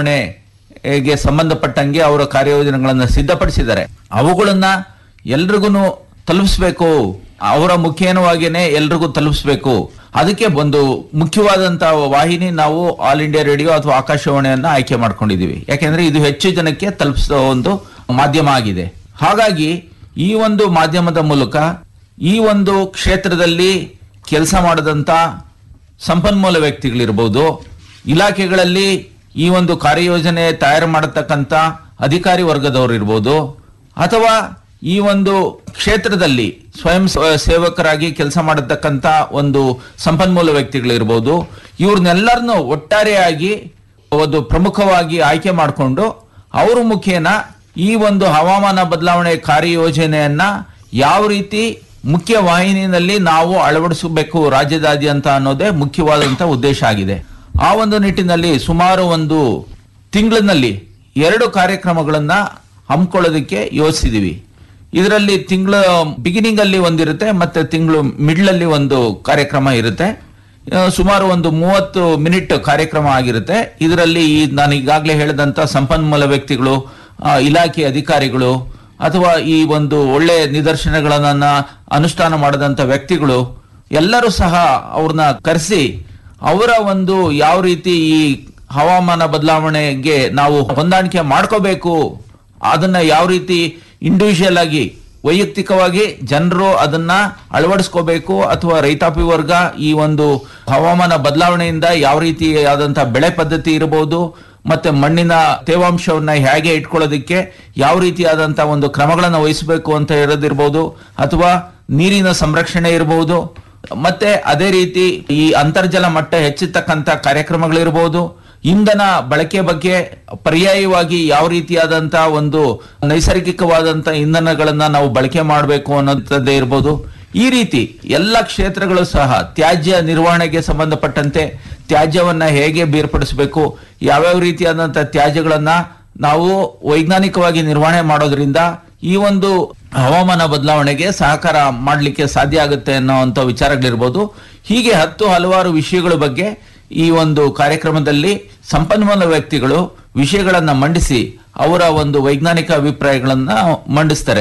ಬದಲಾವಣೆಗೆ ಸಂಬಂಧಪಟ್ಟಂಗೆ ಅವರ ಕಾರ್ಯಯೋಜನೆಗಳನ್ನ ಸಿದ್ಧಪಡಿಸಿದ್ದಾರೆ ಅವುಗಳನ್ನ ಎಲ್ರಿಗೂ ತಲುಪಿಸ್ಬೇಕು ಅವರ ಮುಖೇನವಾಗಿನೇ ಎಲ್ರಿಗೂ ತಲುಪಿಸ್ಬೇಕು ಅದಕ್ಕೆ ಒಂದು ಮುಖ್ಯವಾದಂತ ವಾಹಿನಿ ನಾವು ಆಲ್ ಇಂಡಿಯಾ ರೇಡಿಯೋ ಅಥವಾ ಆಕಾಶವಾಣಿಯನ್ನ ಆಯ್ಕೆ ಮಾಡ್ಕೊಂಡಿದೀವಿ ಯಾಕೆಂದ್ರೆ ಇದು ಹೆಚ್ಚು ಜನಕ್ಕೆ ತಲುಪಿಸೋ ಒಂದು ಮಾಧ್ಯಮ ಆಗಿದೆ ಹಾಗಾಗಿ ಈ ಒಂದು ಮಾಧ್ಯಮದ ಮೂಲಕ ಈ ಒಂದು ಕ್ಷೇತ್ರದಲ್ಲಿ ಕೆಲಸ ಮಾಡದಂತ ಸಂಪನ್ಮೂಲ ವ್ಯಕ್ತಿಗಳಿರ್ಬೋದು ಇಲಾಖೆಗಳಲ್ಲಿ ಈ ಒಂದು ಕಾರ್ಯಯೋಜನೆ ತಯಾರು ಮಾಡತಕ್ಕಂತ ಅಧಿಕಾರಿ ವರ್ಗದವರು ಇರ್ಬೋದು ಅಥವಾ ಈ ಒಂದು ಕ್ಷೇತ್ರದಲ್ಲಿ ಸ್ವಯಂ ಸ- ಸೇವಕರಾಗಿ ಕೆಲಸ ಮಾಡತಕ್ಕಂತ ಒಂದು ಸಂಪನ್ಮೂಲ ವ್ಯಕ್ತಿಗಳಿರ್ಬೋದು ಇವ್ರನ್ನೆಲ್ಲರನ್ನು ಒಟ್ಟಾರೆಯಾಗಿ ಒಂದು ಪ್ರಮುಖವಾಗಿ ಆಯ್ಕೆ ಮಾಡಿಕೊಂಡು ಅವ್ರ ಮುಖೇನ ಈ ಒಂದು ಹವಾಮಾನ ಬದಲಾವಣೆ ಕಾರ್ಯಯೋಜನೆಯನ್ನ ಯಾವ ರೀತಿ ಮುಖ್ಯ ವಾಹಿನಿಯಲ್ಲಿ ನಾವು ಅಳವಡಿಸಬೇಕು ರಾಜ್ಯದಾದ್ಯಂತ ಅನ್ನೋದೇ ಮುಖ್ಯವಾದಂತ ಉದ್ದೇಶ ಆಗಿದೆ ಆ ಒಂದು ನಿಟ್ಟಿನಲ್ಲಿ ಸುಮಾರು ಒಂದು ತಿಂಗಳಿನಲ್ಲಿ ಎರಡು ಕಾರ್ಯಕ್ರಮಗಳನ್ನ ಹಮ್ಮಿಕೊಳ್ಳೋದಕ್ಕೆ ಯೋಚಿಸಿದೀವಿ ಇದರಲ್ಲಿ ತಿಂಗಳ ಬಿಗಿನಿಂಗ್ ಅಲ್ಲಿ ಒಂದಿರುತ್ತೆ ಮತ್ತೆ ತಿಂಗಳು ಮಿಡ್ಲ್ ಅಲ್ಲಿ ಒಂದು ಕಾರ್ಯಕ್ರಮ ಇರುತ್ತೆ ಆ, ಸುಮಾರು ಒಂದು ಮೂವತ್ತು ಮಿನಿಟ್ ಕಾರ್ಯಕ್ರಮ ಆಗಿರುತ್ತೆ ಇದರಲ್ಲಿ ಈ ನಾನು ಈಗಾಗಲೇ ಹೇಳಿದಂತ ಸಂಪನ್ಮೂಲ ವ್ಯಕ್ತಿಗಳು ಆ, ಇಲಾಖೆ ಅಧಿಕಾರಿಗಳು ಅಥವಾ ಈ ಒಂದು ಒಳ್ಳೆ ನಿದರ್ಶನಗಳನ್ನ ಅನುಷ್ಠಾನ ಮಾಡದಂತ ವ್ಯಕ್ತಿಗಳು ಎಲ್ಲರೂ ಸಹ ಅವ್ರನ್ನ ಕರೆಸಿ ಅವರ ಒಂದು ಯಾವ ರೀತಿ ಈ ಹವಾಮಾನ ಬದಲಾವಣೆಗೆ ನಾವು ಹೊಂದಾಣಿಕೆ ಮಾಡ್ಕೋಬೇಕು ಅದನ್ನ ಯಾವ ರೀತಿ ಇಂಡಿವಿಜುವಲ್ ಆಗಿ ವೈಯಕ್ತಿಕವಾಗಿ ಜನರು ಅದನ್ನ ಅಳವಡಿಸ್ಕೋಬೇಕು ಅಥವಾ ರೈತಾಪಿ ವರ್ಗ ಈ ಒಂದು ಹವಾಮಾನ ಬದಲಾವಣೆಯಿಂದ ಯಾವ ರೀತಿಯಾದಂತಹ ಬೆಳೆ ಪದ್ಧತಿ ಇರಬಹುದು ಮತ್ತೆ ಮಣ್ಣಿನ ತೇವಾಂಶವನ್ನ ಹೇಗೆ ಇಟ್ಕೊಳ್ಳೋದಕ್ಕೆ ಯಾವ ರೀತಿಯಾದಂತಹ ಒಂದು ಕ್ರಮಗಳನ್ನ ವಹಿಸಬೇಕು ಅಂತ ಇರೋದಿರ್ಬೋದು ಅಥವಾ ನೀರಿನ ಸಂರಕ್ಷಣೆ ಇರಬಹುದು ಮತ್ತೆ ಅದೇ ರೀತಿ ಈ ಅಂತರ್ಜಲ ಮಟ್ಟ ಹೆಚ್ಚಿರ್ತಕ್ಕಂಥ ಕಾರ್ಯಕ್ರಮಗಳಿರ್ಬೋದು ಇಂಧನ ಬಳಕೆ ಬಗ್ಗೆ ಪರ್ಯಾಯವಾಗಿ ಯಾವ ರೀತಿಯಾದಂತ ಒಂದು ನೈಸರ್ಗಿಕವಾದಂತ ಇಂಧನಗಳನ್ನ ನಾವು ಬಳಕೆ ಮಾಡಬೇಕು ಅನ್ನೋಂಥದ್ದೇ ಇರ್ಬೋದು ಈ ರೀತಿ ಎಲ್ಲ ಕ್ಷೇತ್ರಗಳು ಸಹ ತ್ಯಾಜ್ಯ ನಿರ್ವಹಣೆಗೆ ಸಂಬಂಧಪಟ್ಟಂತೆ ತ್ಯಾಜ್ಯವನ್ನ ಹೇಗೆ ಬೇರ್ಪಡಿಸಬೇಕು ಯಾವ್ಯಾವ ರೀತಿಯಾದಂತ ತ್ಯಾಜ್ಯಗಳನ್ನ ನಾವು ವೈಜ್ಞಾನಿಕವಾಗಿ ನಿರ್ವಹಣೆ ಮಾಡೋದ್ರಿಂದ ಈ ಒಂದು ಹವಾಮಾನ ಬದಲಾವಣೆಗೆ ಸಹಕಾರ ಮಾಡಲಿಕ್ಕೆ ಸಾಧ್ಯ ಆಗುತ್ತೆ ಅನ್ನೋಂಥ ವಿಚಾರಗಳಿರ್ಬೋದು ಹೀಗೆ ಹತ್ತು ಹಲವಾರು ವಿಷಯಗಳ ಬಗ್ಗೆ ಈ ಒಂದು ಕಾರ್ಯಕ್ರಮದಲ್ಲಿ ಸಂಪನ್ಮೂಲ ವ್ಯಕ್ತಿಗಳು ವಿಷಯಗಳನ್ನ ಮಂಡಿಸಿ ಅವರ ಒಂದು ವೈಜ್ಞಾನಿಕ ಅಭಿಪ್ರಾಯಗಳನ್ನ ಮಂಡಿಸ್ತಾರೆ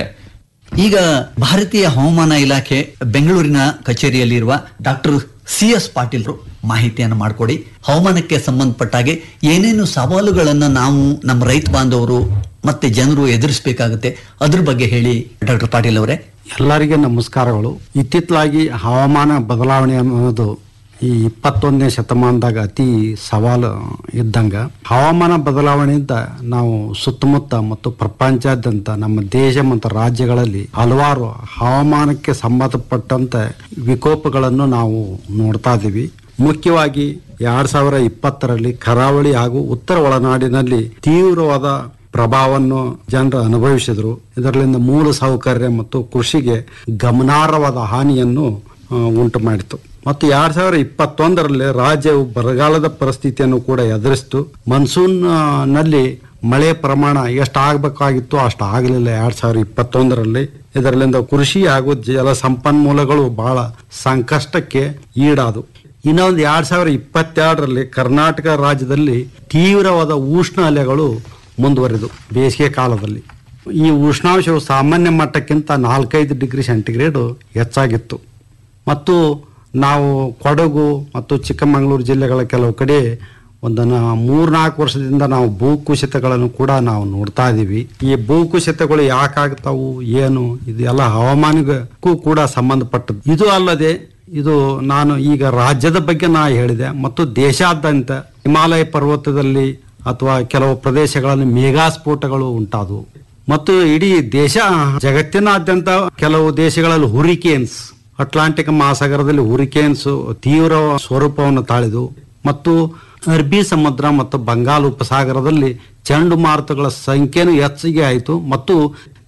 ಈಗ ಭಾರತೀಯ ಹವಾಮಾನ ಇಲಾಖೆ ಬೆಂಗಳೂರಿನ ಕಚೇರಿಯಲ್ಲಿರುವ ಡಾಕ್ಟರ್ ಸಿ ಎಸ್ ಪಾಟೀಲ್ರು ಮಾಹಿತಿಯನ್ನು ಮಾಡಿಕೊಡಿ ಹವಾಮಾನಕ್ಕೆ ಸಂಬಂಧಪಟ್ಟ ಹಾಗೆ ಏನೇನು ಸವಾಲುಗಳನ್ನ ನಾವು ನಮ್ಮ ರೈತ ಬಾಂಧವರು ಮತ್ತೆ ಜನರು ಎದುರಿಸಬೇಕಾಗುತ್ತೆ ಅದ್ರ ಬಗ್ಗೆ ಹೇಳಿ ಡಾಕ್ಟರ್ ಪಾಟೀಲ್ ಅವರೇ ಎಲ್ಲರಿಗೆ ನಮಸ್ಕಾರಗಳು ಇತ್ತಿತ್ತಲಾಗಿ ಹವಾಮಾನ ಬದಲಾವಣೆ ಅನ್ನೋದು ಈ ಇಪ್ಪತ್ತೊಂದನೇ ಶತಮಾನದಾಗ ಅತಿ ಸವಾಲು ಇದ್ದಂಗ ಹವಾಮಾನ ಬದಲಾವಣೆಯಿಂದ ನಾವು ಸುತ್ತಮುತ್ತ ಮತ್ತು ಪ್ರಪಂಚಾದ್ಯಂತ ನಮ್ಮ ದೇಶ ಮತ್ತು ರಾಜ್ಯಗಳಲ್ಲಿ ಹಲವಾರು ಹವಾಮಾನಕ್ಕೆ ಸಂಬಂಧಪಟ್ಟಂತೆ ವಿಕೋಪಗಳನ್ನು ನಾವು ನೋಡ್ತಾ ಇದ್ದೀವಿ ಮುಖ್ಯವಾಗಿ ಎರಡ್ ಸಾವಿರ ಇಪ್ಪತ್ತರಲ್ಲಿ ಕರಾವಳಿ ಹಾಗೂ ಉತ್ತರ ಒಳನಾಡಿನಲ್ಲಿ ತೀವ್ರವಾದ ಪ್ರಭಾವವನ್ನು ಜನರು ಅನುಭವಿಸಿದ್ರು ಇದರಿಂದ ಮೂಲ ಸೌಕರ್ಯ ಮತ್ತು ಕೃಷಿಗೆ ಗಮನಾರ್ಹವಾದ ಹಾನಿಯನ್ನು ಆ, ಉಂಟು ಮಾಡಿತು ಮತ್ತು ಎರಡ್ ಸಾವಿರ ಇಪ್ಪತ್ತೊಂದರಲ್ಲಿ ರಾಜ್ಯವು ಬರಗಾಲದ ಪರಿಸ್ಥಿತಿಯನ್ನು ಕೂಡ ಎದುರಿಸಿತು ಮನ್ಸೂನ್ ಆ, ನಲ್ಲಿ ಮಳೆ ಪ್ರಮಾಣ ಎಷ್ಟು ಆಗಬೇಕಾಗಿತ್ತು ಅಷ್ಟು ಆಗಲಿಲ್ಲ ಎರಡ್ ಸಾವಿರ ಇಪ್ಪತ್ತೊಂದರಲ್ಲಿ ಇದರಿಂದ ಕೃಷಿ ಹಾಗೂ ಜಲ ಸಂಪನ್ಮೂಲಗಳು ಬಹಳ ಸಂಕಷ್ಟಕ್ಕೆ ಈಡಾದವು ಇನ್ನೊಂದು ಎರಡ್ ಸಾವಿರ ಇಪ್ಪತ್ತೆರಡರಲ್ಲಿ ಕರ್ನಾಟಕ ರಾಜ್ಯದಲ್ಲಿ ತೀವ್ರವಾದ ಉಷ್ಣ ಅಲೆಗಳು ಮುಂದುವರಿದು ಬೇಸಿಗೆ ಕಾಲದಲ್ಲಿ ಈ ಉಷ್ಣಾಂಶವು ಸಾಮಾನ್ಯ ಮಟ್ಟಕ್ಕಿಂತ ನಾಲ್ಕೈದು ಡಿಗ್ರಿ ಸೆಂಟಿಗ್ರೇಡ್ ಹೆಚ್ಚಾಗಿತ್ತು ಮತ್ತು ನಾವು ಕೊಡಗು ಮತ್ತು ಚಿಕ್ಕಮಗಳೂರು ಜಿಲ್ಲೆಗಳ ಕೆಲವು ಕಡೆ ಒಂದು ಮೂರ್ನಾಲ್ಕು ವರ್ಷದಿಂದ ನಾವು ಭೂಕುಸಿತಗಳನ್ನು ಕೂಡ ನಾವು ನೋಡ್ತಾ ಇದ್ದೀವಿ ಈ ಭೂಕುಸಿತಗಳು ಯಾಕಾಗ್ತಾವು ಏನು ಇದು ಎಲ್ಲ ಹವಾಮಾನಕ್ಕೂ ಕೂಡ ಸಂಬಂಧಪಟ್ಟದ್ದು ಇದು ಅಲ್ಲದೆ ಇದು ನಾನು ಈಗ ರಾಜ್ಯದ ಬಗ್ಗೆ ನಾ ಹೇಳಿದೆ ಮತ್ತು ದೇಶಾದ್ಯಂತ ಹಿಮಾಲಯ ಪರ್ವತದಲ್ಲಿ ಅಥವಾ ಕೆಲವು ಪ್ರದೇಶಗಳಲ್ಲಿ ಮೇಘಾ ಸ್ಫೋಟಗಳು ಉಂಟಾದವು ಮತ್ತು ಇಡೀ ದೇಶ ಜಗತ್ತಿನಾದ್ಯಂತ ಕೆಲವು ದೇಶಗಳಲ್ಲಿ ಹುರಿಕೇನ್ಸ್ ಅಟ್ಲಾಂಟಿಕ್ ಮಹಾಸಾಗರದಲ್ಲಿ ಹುರಿಕೇನ್ಸ್ ತೀವ್ರ ಸ್ವರೂಪವನ್ನು ತಾಳಿದು ಮತ್ತು ಅರಬ್ಬಿ ಸಮುದ್ರ ಮತ್ತು ಬಂಗಾಳ ಉಪಸಾಗರದಲ್ಲಿ ಚಂಡುಮಾರುತಗಳ ಸಂಖ್ಯೆನೂ ಹೆಚ್ಚಿಗೆ ಆಯಿತು ಮತ್ತು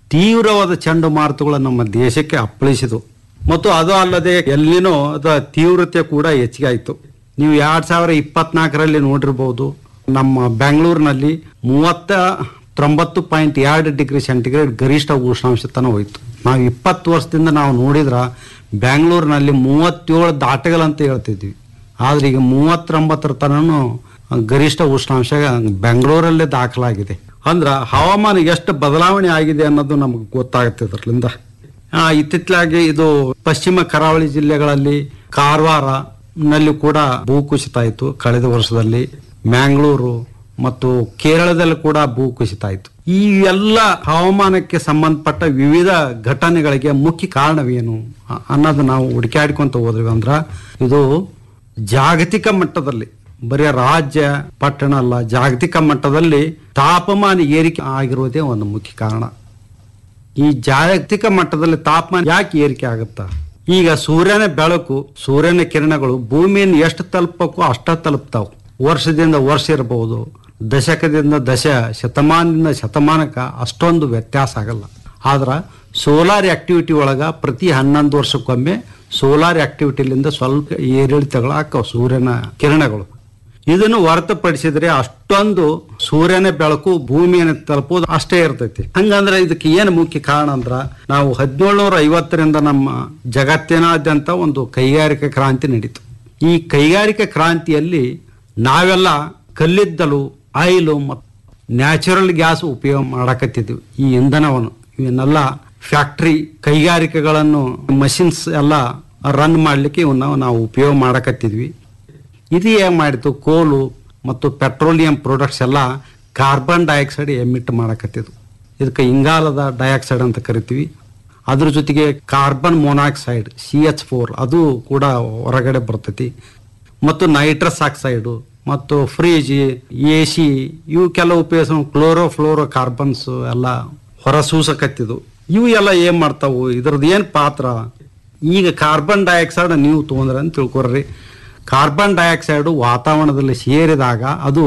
ತೀವ್ರವಾದ ಚಂಡಮಾರುತಗಳು ನಮ್ಮ ದೇಶಕ್ಕೆ ಅಪ್ಪಳಿಸಿದವು ಮತ್ತು ಅದು ಅಲ್ಲದೆ ಎಲ್ಲಿನೋ ಅದರ ತೀವ್ರತೆ ಕೂಡ ಹೆಚ್ಚಿಗೆ ಆಯಿತು ನೀವು ಎರಡ್ ಸಾವಿರ ಇಪ್ಪತ್ನಾಲ್ಕರಲ್ಲಿ ನೋಡಿರ್ಬೋದು ನಮ್ಮ ಬೆಂಗಳೂರಿನಲ್ಲಿ ಮೂವತ್ತ ತೊಂಬತ್ತು ಪಾಯಿಂಟ್ ಎರಡು ಡಿಗ್ರಿ ಸೆಂಟಿಗ್ರೇಡ್ ಗರಿಷ್ಠ ಉಷ್ಣಾಂಶ ತನಕ ಹೋಯಿತು ನಾವು ಇಪ್ಪತ್ತು ವರ್ಷದಿಂದ ನಾವು ನೋಡಿದ್ರ ಬೆಂಗಳೂರಿನಲ್ಲಿ ಮೂವತ್ತೇಳು ದಾಟಗಳಂತ ಹೇಳ್ತಿದ್ವಿ ಆದ್ರೆ ಈಗ ಮೂವತ್ತೊಂಬತ್ತರ ತನೂ ಗರಿಷ್ಠ ಉಷ್ಣಾಂಶ ಬೆಂಗಳೂರಲ್ಲೇ ದಾಖಲಾಗಿದೆ ಅಂದ್ರ ಹವಾಮಾನ ಎಷ್ಟು ಬದಲಾವಣೆ ಆಗಿದೆ ಅನ್ನೋದು ನಮಗೆ ಗೊತ್ತಾಗುತ್ತೆ ಇದರಿಂದ ಆ, ಇತ್ತಿತ್ತಲಾಗಿ ಇದು ಪಶ್ಚಿಮ ಕರಾವಳಿ ಜಿಲ್ಲೆಗಳಲ್ಲಿ ಕಾರವಾರ ನಲ್ಲಿ ಕೂಡ ಭೂಕುಸಿತ ಆಯಿತು ಕಳೆದ ವರ್ಷದಲ್ಲಿ ಮ್ಯಾಂಗ್ಳೂರು ಮತ್ತು ಕೇರಳದಲ್ಲಿ ಕೂಡ ಭೂಕುಸಿತ ಆಯಿತು ಈ ಎಲ್ಲ ಹವಾಮಾನಕ್ಕೆ ಸಂಬಂಧಪಟ್ಟ ವಿವಿಧ ಘಟನೆಗಳಿಗೆ ಮುಖ್ಯ ಕಾರಣವೇನು ಅ- ಅನ್ನೋದು ನಾವು ಹುಡುಕಾಡ್ಕೊಂತ ಹೋದ್ವಿ ಅಂದ್ರ ಇದು ಜಾಗತಿಕ ಮಟ್ಟದಲ್ಲಿ ಬರೀ ರಾಜ್ಯ ಪಟ್ಟಣ ಅಲ್ಲ ಜಾಗತಿಕ ಮಟ್ಟದಲ್ಲಿ ತಾಪಮಾನ ಏರಿಕೆ ಆಗಿರುವುದೇ ಒಂದು ಮುಖ್ಯ ಕಾರಣ ಈ ಜಾಗತಿಕ ಮಟ್ಟದಲ್ಲಿ ತಾಪಮಾನ ಯಾಕೆ ಏರಿಕೆ ಆಗುತ್ತಾ ಈಗ ಸೂರ್ಯನ ಬೆಳಕು ಸೂರ್ಯನ ಕಿರಣಗಳು ಭೂಮಿಯನ್ನು ಎಷ್ಟು ತಲುಪಬೇಕು ಅಷ್ಟ ತಲುಪ್ತಾವ್ ವರ್ಷದಿಂದ ವರ್ಷ ಇರಬಹುದು ದಶಕದಿಂದ ದಶ ಶತಮಾನದಿಂದ ಶತಮಾನಕ್ಕೆ ಅಷ್ಟೊಂದು ವ್ಯತ್ಯಾಸ ಆಗಲ್ಲ ಆದ್ರ ಸೋಲಾರ್ ಆಕ್ಟಿವಿಟಿ ಒಳಗ ಪ್ರತಿ ಹನ್ನೊಂದು ವರ್ಷಕ್ಕೊಮ್ಮೆ ಸೋಲಾರ್ ಆಕ್ಟಿವಿಟಿಲಿಂದ ಸ್ವಲ್ಪ ಏರಿಳಿತಗಳು ಆಕ್ಕವು ಸೂರ್ಯನ ಕಿರಣಗಳು ಇದನ್ನು ಹೊರತುಪಡಿಸಿದ್ರೆ ಅಷ್ಟೊಂದು ಸೂರ್ಯನ ಬೆಳಕು ಭೂಮಿಯನ್ನು ತಲುಪೋದು ಅಷ್ಟೇ ಇರ್ತೈತಿ ಹಂಗಂದ್ರೆ ಇದಕ್ಕೆ ಏನು ಮುಖ್ಯ ಕಾರಣ ಅಂದ್ರ ನಾವು ಹದಿನೇಳ್ನೂರ ಐವತ್ತರಿಂದ ನಮ್ಮ ಜಗತ್ತಿನಾದ್ಯಂತ ಒಂದು ಕೈಗಾರಿಕಾ ಕ್ರಾಂತಿ ನಡೀತು ಈ ಕೈಗಾರಿಕಾ ಕ್ರಾಂತಿಯಲ್ಲಿ ನಾವೆಲ್ಲ ಕಲ್ಲಿದ್ದಲು ಆಯಿಲು ಮತ್ತು ನ್ಯಾಚುರಲ್ ಗ್ಯಾಸ್ ಉಪಯೋಗ ಮಾಡಕತ್ತಿದ್ವಿ ಈ ಇಂಧನವನ್ನು ಇವನ್ನೆಲ್ಲ ಫ್ಯಾಕ್ಟ್ರಿ ಕೈಗಾರಿಕೆಗಳನ್ನು ಮಷಿನ್ಸ್ ಎಲ್ಲ ರನ್ ಮಾಡಲಿಕ್ಕೆ ಇವನ್ನ ನಾವು ಉಪಯೋಗ ಮಾಡಕತ್ತಿದ್ವಿ ಇದು ಏನ್ ಮಾಡಿತು ಕೋಲು ಮತ್ತು ಪೆಟ್ರೋಲಿಯಂ ಪ್ರಾಡಕ್ಟ್ಸ್ ಎಲ್ಲ ಕಾರ್ಬನ್ ಡೈಆಕ್ಸೈಡ್ ಎಮಿಟ್ ಮಾಡಕತ್ತಿದ್ವು ಇದಕ್ಕೆ ಇಂಗಾಲದ ಡೈಆಕ್ಸೈಡ್ ಅಂತ ಕರಿತೀವಿ ಅದ್ರ ಜೊತೆಗೆ carbon monoxide C H four ಅದು ಕೂಡ ಹೊರಗಡೆ ಬರ್ತೈತಿ ಮತ್ತು ನೈಟ್ರಸ್ ಆಕ್ಸೈಡು ಮತ್ತು ಫ್ರಿಜ್ ಎ ಸಿ ಇವು ಕೆಲ ಉಪಯೋಗಿಸೋ ಕ್ಲೋರೋ ಫ್ಲೋರೋ ಕಾರ್ಬನ್ಸ್ ಎಲ್ಲ ಹೊರಸೂಸಕತ್ತಿದ್ವು ಇವು ಎಲ್ಲ ಏನ್ ಮಾಡ್ತಾವು ಇದ್ರದ್ದು ಏನ್ ಪಾತ್ರ ಈಗ ಕಾರ್ಬನ್ ಡೈಆಕ್ಸೈಡ್ ನೀವು ತೊಗೊಂಡ್ರೆ ಅಂತ ತಿಳ್ಕೊರ್ರಿ ಕಾರ್ಬನ್ ಡೈಆಕ್ಸೈಡ್ ವಾತಾವರಣದಲ್ಲಿ ಸೇರಿದಾಗ ಅದು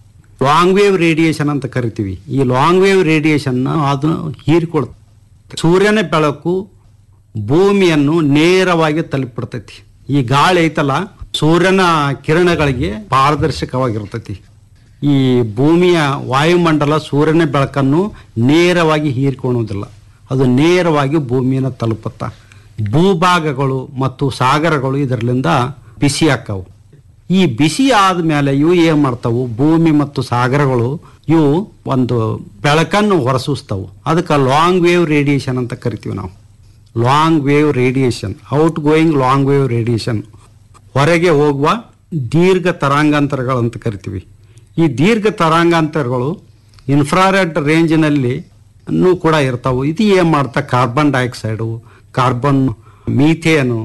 ಲಾಂಗ್ ವೇವ್ ರೇಡಿಯೇಷನ್ ಅಂತ ಕರಿತೀವಿ ಈ ಲಾಂಗ್ ವೇವ್ ರೇಡಿಯೇಷನ್ ಅದು ಹೀರಿಕೊಳ್ತದೆ ಸೂರ್ಯನ ಬೆಳಕು ಭೂಮಿಯನ್ನು ನೇರವಾಗಿ ತಲುಪಿಬಿಡ್ತೈತಿ ಈ ಗಾಳಿ ಐತಲ್ಲ ಸೂರ್ಯನ ಕಿರಣಗಳಿಗೆ ಪಾರದರ್ಶಕವಾಗಿರ್ತೈತಿ ಈ ಭೂಮಿಯ ವಾಯುಮಂಡಲ ಸೂರ್ಯನ ಬೆಳಕನ್ನು ನೇರವಾಗಿ ಹೀರಿಕೊಳ್ಳುವುದಿಲ್ಲ ಅದು ನೇರವಾಗಿ ಭೂಮಿಯನ್ನು ತಲುಪುತ್ತ ಭೂಭಾಗಗಳು ಮತ್ತು ಸಾಗರಗಳು ಇದರಿಂದ ಬಿಸಿ ಆಕ್ಕವು ಈ ಬಿಸಿ ಆದ್ಮೇಲೆ ಇವು ಏನ್ ಮಾಡ್ತಾವು ಭೂಮಿ ಮತ್ತು ಸಾಗರಗಳು ಇವು ಒಂದು ಬೆಳಕನ್ನು ಹೊರಸೂಸ್ತಾವು ಅದಕ್ಕೆ ಲಾಂಗ್ ವೇವ್ ರೇಡಿಯೇಷನ್ ಅಂತ ಕರಿತೀವಿ ನಾವು long wave radiation outgoing long wave radiation ಹೊರಗೆ ಹೋಗುವ ದೀರ್ಘ ತರಂಗಾಂತರಗಳು ಅಂತ ಕರಿತೀವಿ ಈ ದೀರ್ಘ ತರಂಗಾಂತರಗಳು ಇನ್ಫ್ರಾರೆಡ್ ರೇಂಜಿನಲ್ಲಿ ನೂ ಕೂಡ ಇರ್ತಾವು ಇದು ಏನ್ ಮಾಡ್ತಾ carbon dioxide carbon methane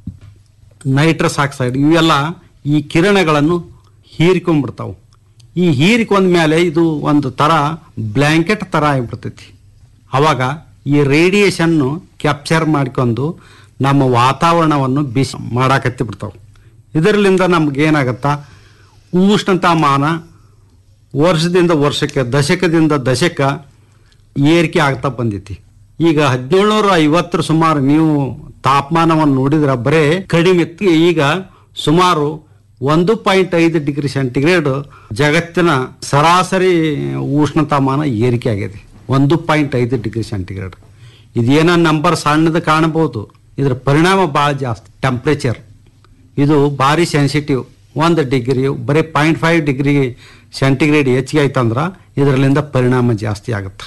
nitrous oxide ಇವೆಲ್ಲ ಈ ಕಿರಣಗಳನ್ನು ಹೀರಿಕೊಂಡ್ಬಿಡ್ತಾವು ಈ ಹೀರಿಕೊಂಡ ಮೇಲೆ ಇದು ಒಂದು ಥರ ಬ್ಲ್ಯಾಂಕೆಟ್ ಥರ ಆಗಿಬಿಡ್ತೈತಿ ಅವಾಗ ಈ ರೇಡಿಯೇಷನ್ನು ಕ್ಯಾಪ್ಚರ್ ಮಾಡ್ಕೊಂಡು ನಮ್ಮ ವಾತಾವರಣವನ್ನು ಬಿಸಿ ಮಾಡಾಕತ್ತಿ ಬಿಡ್ತಾವೆ ಇದರಿಂದ ನಮ್ಗೆ ಏನಾಗತ್ತಾ ಉಷ್ಣತಾಮಾನ ವರ್ಷದಿಂದ ವರ್ಷಕ್ಕೆ ದಶಕದಿಂದ ದಶಕ ಏರಿಕೆ ಆಗ್ತಾ ಬಂದೈತಿ ಈಗ ಹದಿನೇಳ್ನೂರ ಐವತ್ತರ ಸುಮಾರು ನೀವು ತಾಪಮಾನವನ್ನು ನೋಡಿದ್ರೆ ಬರೇ ಕಡಿಮೆ ಇತ್ತು. ಈಗ ಸುಮಾರು ಒಂದು ಪಾಯಿಂಟ್ ಐದು ಡಿಗ್ರಿ ಸೆಂಟಿಗ್ರೇಡ್ ಜಗತ್ತಿನ ಸರಾಸರಿ ಉಷ್ಣತಾಮಾನ ಏರಿಕೆ ಆಗಿದೆ ಒಂದು ಪಾಯಿಂಟ್ ಐದು ಡಿಗ್ರಿ ಸೆಂಟಿಗ್ರೇಡ್ ಇದೇನೋ ನಂಬರ್ ಸಣ್ಣದು ಕಾಣಬಹುದು ಇದ್ರ ಪರಿಣಾಮ ಭಾಳ ಜಾಸ್ತಿ ಟೆಂಪ್ರೇಚರ್ ಇದು ಭಾರಿ ಸೆನ್ಸಿಟಿವ್ ಒಂದು ಡಿಗ್ರಿ ಬರೀ ಪಾಯಿಂಟ್ ಫೈವ್ ಡಿಗ್ರಿ ಸೆಂಟಿಗ್ರೇಡ್ ಹೆಚ್ಚಿಗೆ ಆಯ್ತಂದ್ರ ಇದರಲ್ಲಿಂದ ಪರಿಣಾಮ ಜಾಸ್ತಿ ಆಗುತ್ತೆ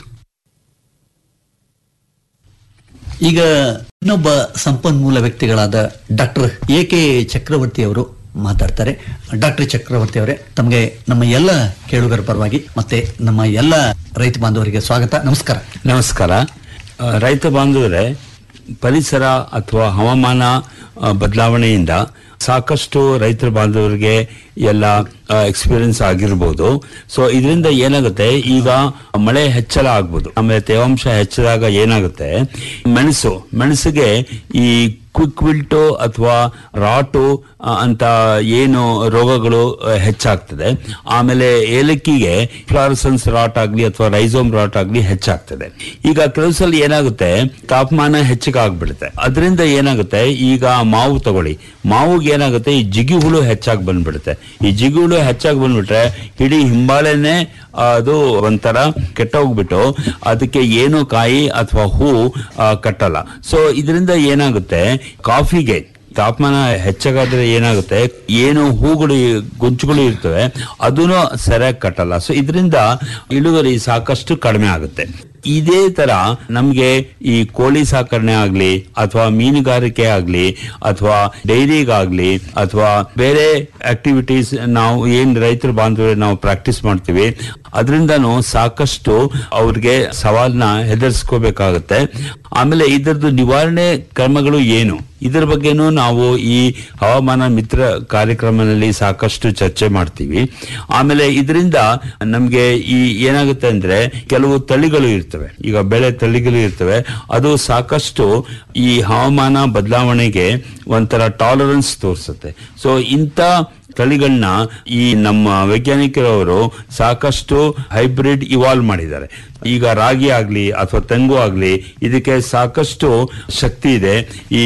ಈಗ ಇನ್ನೊಬ್ಬ ಸಂಪನ್ಮೂಲ ವ್ಯಕ್ತಿಗಳಾದ ಡಾಕ್ಟರ್ ಎ ಕೆ ಚಕ್ರವರ್ತಿ ಅವರು ಮಾತಾಡ್ತಾರೆ ಡಾಕ್ಟರ್ ಚಕ್ರವರ್ತಿ ಅವರೇ ತಮಗೆ ನಮ್ಮ ಎಲ್ಲ ಕೇಳುಗರ ಪರವಾಗಿ ಮತ್ತೆ ನಮ್ಮ ಎಲ್ಲ ರೈತ ಬಾಂಧವರಿಗೆ ಸ್ವಾಗತ ನಮಸ್ಕಾರ ನಮಸ್ಕಾರ ಆ, ರೈತ ಬಾಂಧವರೇ ಪರಿಸರ ಅಥವಾ ಹವಾಮಾನ ಆ, ಬದಲಾವಣೆಯಿಂದ ಸಾಕಷ್ಟು ರೈತರ ಬಾಂಧವರಿಗೆ ಎಲ್ಲ ಎಕ್ಸ್ಪೀರಿಯನ್ಸ್ ಆಗಿರ್ಬೋದು ಸೊ ಇದರಿಂದ ಏನಾಗುತ್ತೆ ಈಗ ಮಳೆ ಹೆಚ್ಚಳ ಆಗ್ಬೋದು ಆಮೇಲೆ ತೇವಾಂಶ ಹೆಚ್ಚಾದಾಗ ಏನಾಗುತ್ತೆ ಮೆಣಸು ಮೆಣಸಿಗೆ ಈ ಕ್ವಿಕ್ ವಿಲ್ಟು ಅಥವಾ ರಾಟು ಆ, ಅಂತ ಏನು ರೋಗಗಳು ಆ, ಹೆಚ್ಚಾಗ್ತದೆ ಆಮೇಲೆ ಏಲಕ್ಕಿಗೆ ಫ್ಲಾರಸನ್ಸ್ ರಾಟ್ ಆಗ್ಲಿ ಅಥವಾ ರೈಸೋಮ್ ರಾಟ್ ಆಗ್ಲಿ ಹೆಚ್ಚಾಗ್ತದೆ ಈಗ ಕೆಲವು ಸಲ ಏನಾಗುತ್ತೆ ತಾಪಮಾನ ಹೆಚ್ಚಿಗೆ ಆಗ್ಬಿಡುತ್ತೆ ಅದರಿಂದ ಏನಾಗುತ್ತೆ ಈಗ ಮಾವು ತಗೊಳ್ಳಿ ಮಾವುಗೆ ಏನಾಗುತ್ತೆ ಈ ಜಿಗಿ ಹುಳು ಹೆಚ್ಚಾಗಿ ಬಂದ್ಬಿಡುತ್ತೆ ಈ ಜಿಗಿ ಹುಳು ಹೆಚ್ಚಾಗಿ ಬಂದ್ಬಿಟ್ರೆ ಇಡೀ ಹಿಂಬಾಳೆನೆ ಅದು ಒಂಥರ ಕೆಟ್ಟೋಗ್ಬಿಟ್ಟು ಅದಕ್ಕೆ ಏನು ಕಾಯಿ ಅಥವಾ ಹೂ ಆ, ಕಟ್ಟಲ್ಲ ಸೊ ಇದರಿಂದ ಏನಾಗುತ್ತೆ ಕಾಫಿಗೆ ತಾಪಮಾನ ಹೆಚ್ಚಾಗಾದ್ರೆ ಏನಾಗುತ್ತೆ ಏನು ಹೂಗಳು ಗುಂಚುಗಳು ಇರ್ತವೆ ಅದನ್ನು ಸರಿಯಾಗಿ ಕಟ್ಟಲ್ಲ ಸೊ ಇದರಿಂದ ಇಳುವರಿ ಸಾಕಷ್ಟು ಕಡಿಮೆ ಆಗುತ್ತೆ ಇದೇ ತರ ನಮ್ಗೆ ಈ ಕೋಳಿ ಸಾಕಣೆ ಆಗ್ಲಿ ಅಥವಾ ಮೀನುಗಾರಿಕೆ ಆಗ್ಲಿ ಅಥವಾ ಡೈರಿಗಾಗ್ಲಿ ಅಥವಾ ಬೇರೆ ಆಕ್ಟಿವಿಟೀಸ್ ನಾವು ಏನ್ ರೈತರು ಬಾಂಧವ್ಯ ನಾವು ಪ್ರಾಕ್ಟೀಸ್ ಮಾಡ್ತೀವಿ ಅದರಿಂದನೂ ಸಾಕಷ್ಟು ಅವ್ರಿಗೆ ಸವಾಲ್ನ ಹೆದರ್ಸ್ಕೋಬೇಕಾಗತ್ತೆ ಆಮೇಲೆ ಇದರದ್ದು ನಿವಾರಣೆ ಕ್ರಮಗಳು ಏನು ಇದರ ಬಗ್ಗೆನೂ ನಾವು ಈ ಹವಾಮಾನ ಮಿತ್ರ ಕಾರ್ಯಕ್ರಮದಲ್ಲಿ ಸಾಕಷ್ಟು ಚರ್ಚೆ ಮಾಡ್ತೀವಿ ಆಮೇಲೆ ಇದರಿಂದ ನಮ್ಗೆ ಈ ಏನಾಗುತ್ತೆ ಅಂದ್ರೆ ಕೆಲವು ತಳಿಗಳು ಇರ್ತವೆ ಈಗ ಬೆಳೆ ತಳಿಗಳು ಇರ್ತವೆ ಅದು ಸಾಕಷ್ಟು ಈ ಹವಾಮಾನ ಬದಲಾವಣೆಗೆ ಒಂಥರ ಟಾಲರೆನ್ಸ್ ತೋರಿಸುತ್ತೆ ಸೊ ಇಂಥ ತಳಿಗಳನ್ನ ಈ ನಮ್ಮ ವೈಜ್ಞಾನಿಕರವರು ಸಾಕಷ್ಟು ಹೈಬ್ರಿಡ್ ಇವಾಲ್ವ್ ಮಾಡಿದ್ದಾರೆ ಈಗ ರಾಗಿ ಆಗ್ಲಿ ಅಥವಾ ತೆಂಗು ಆಗ್ಲಿ ಇದಕ್ಕೆ ಸಾಕಷ್ಟು ಶಕ್ತಿ ಇದೆ ಈ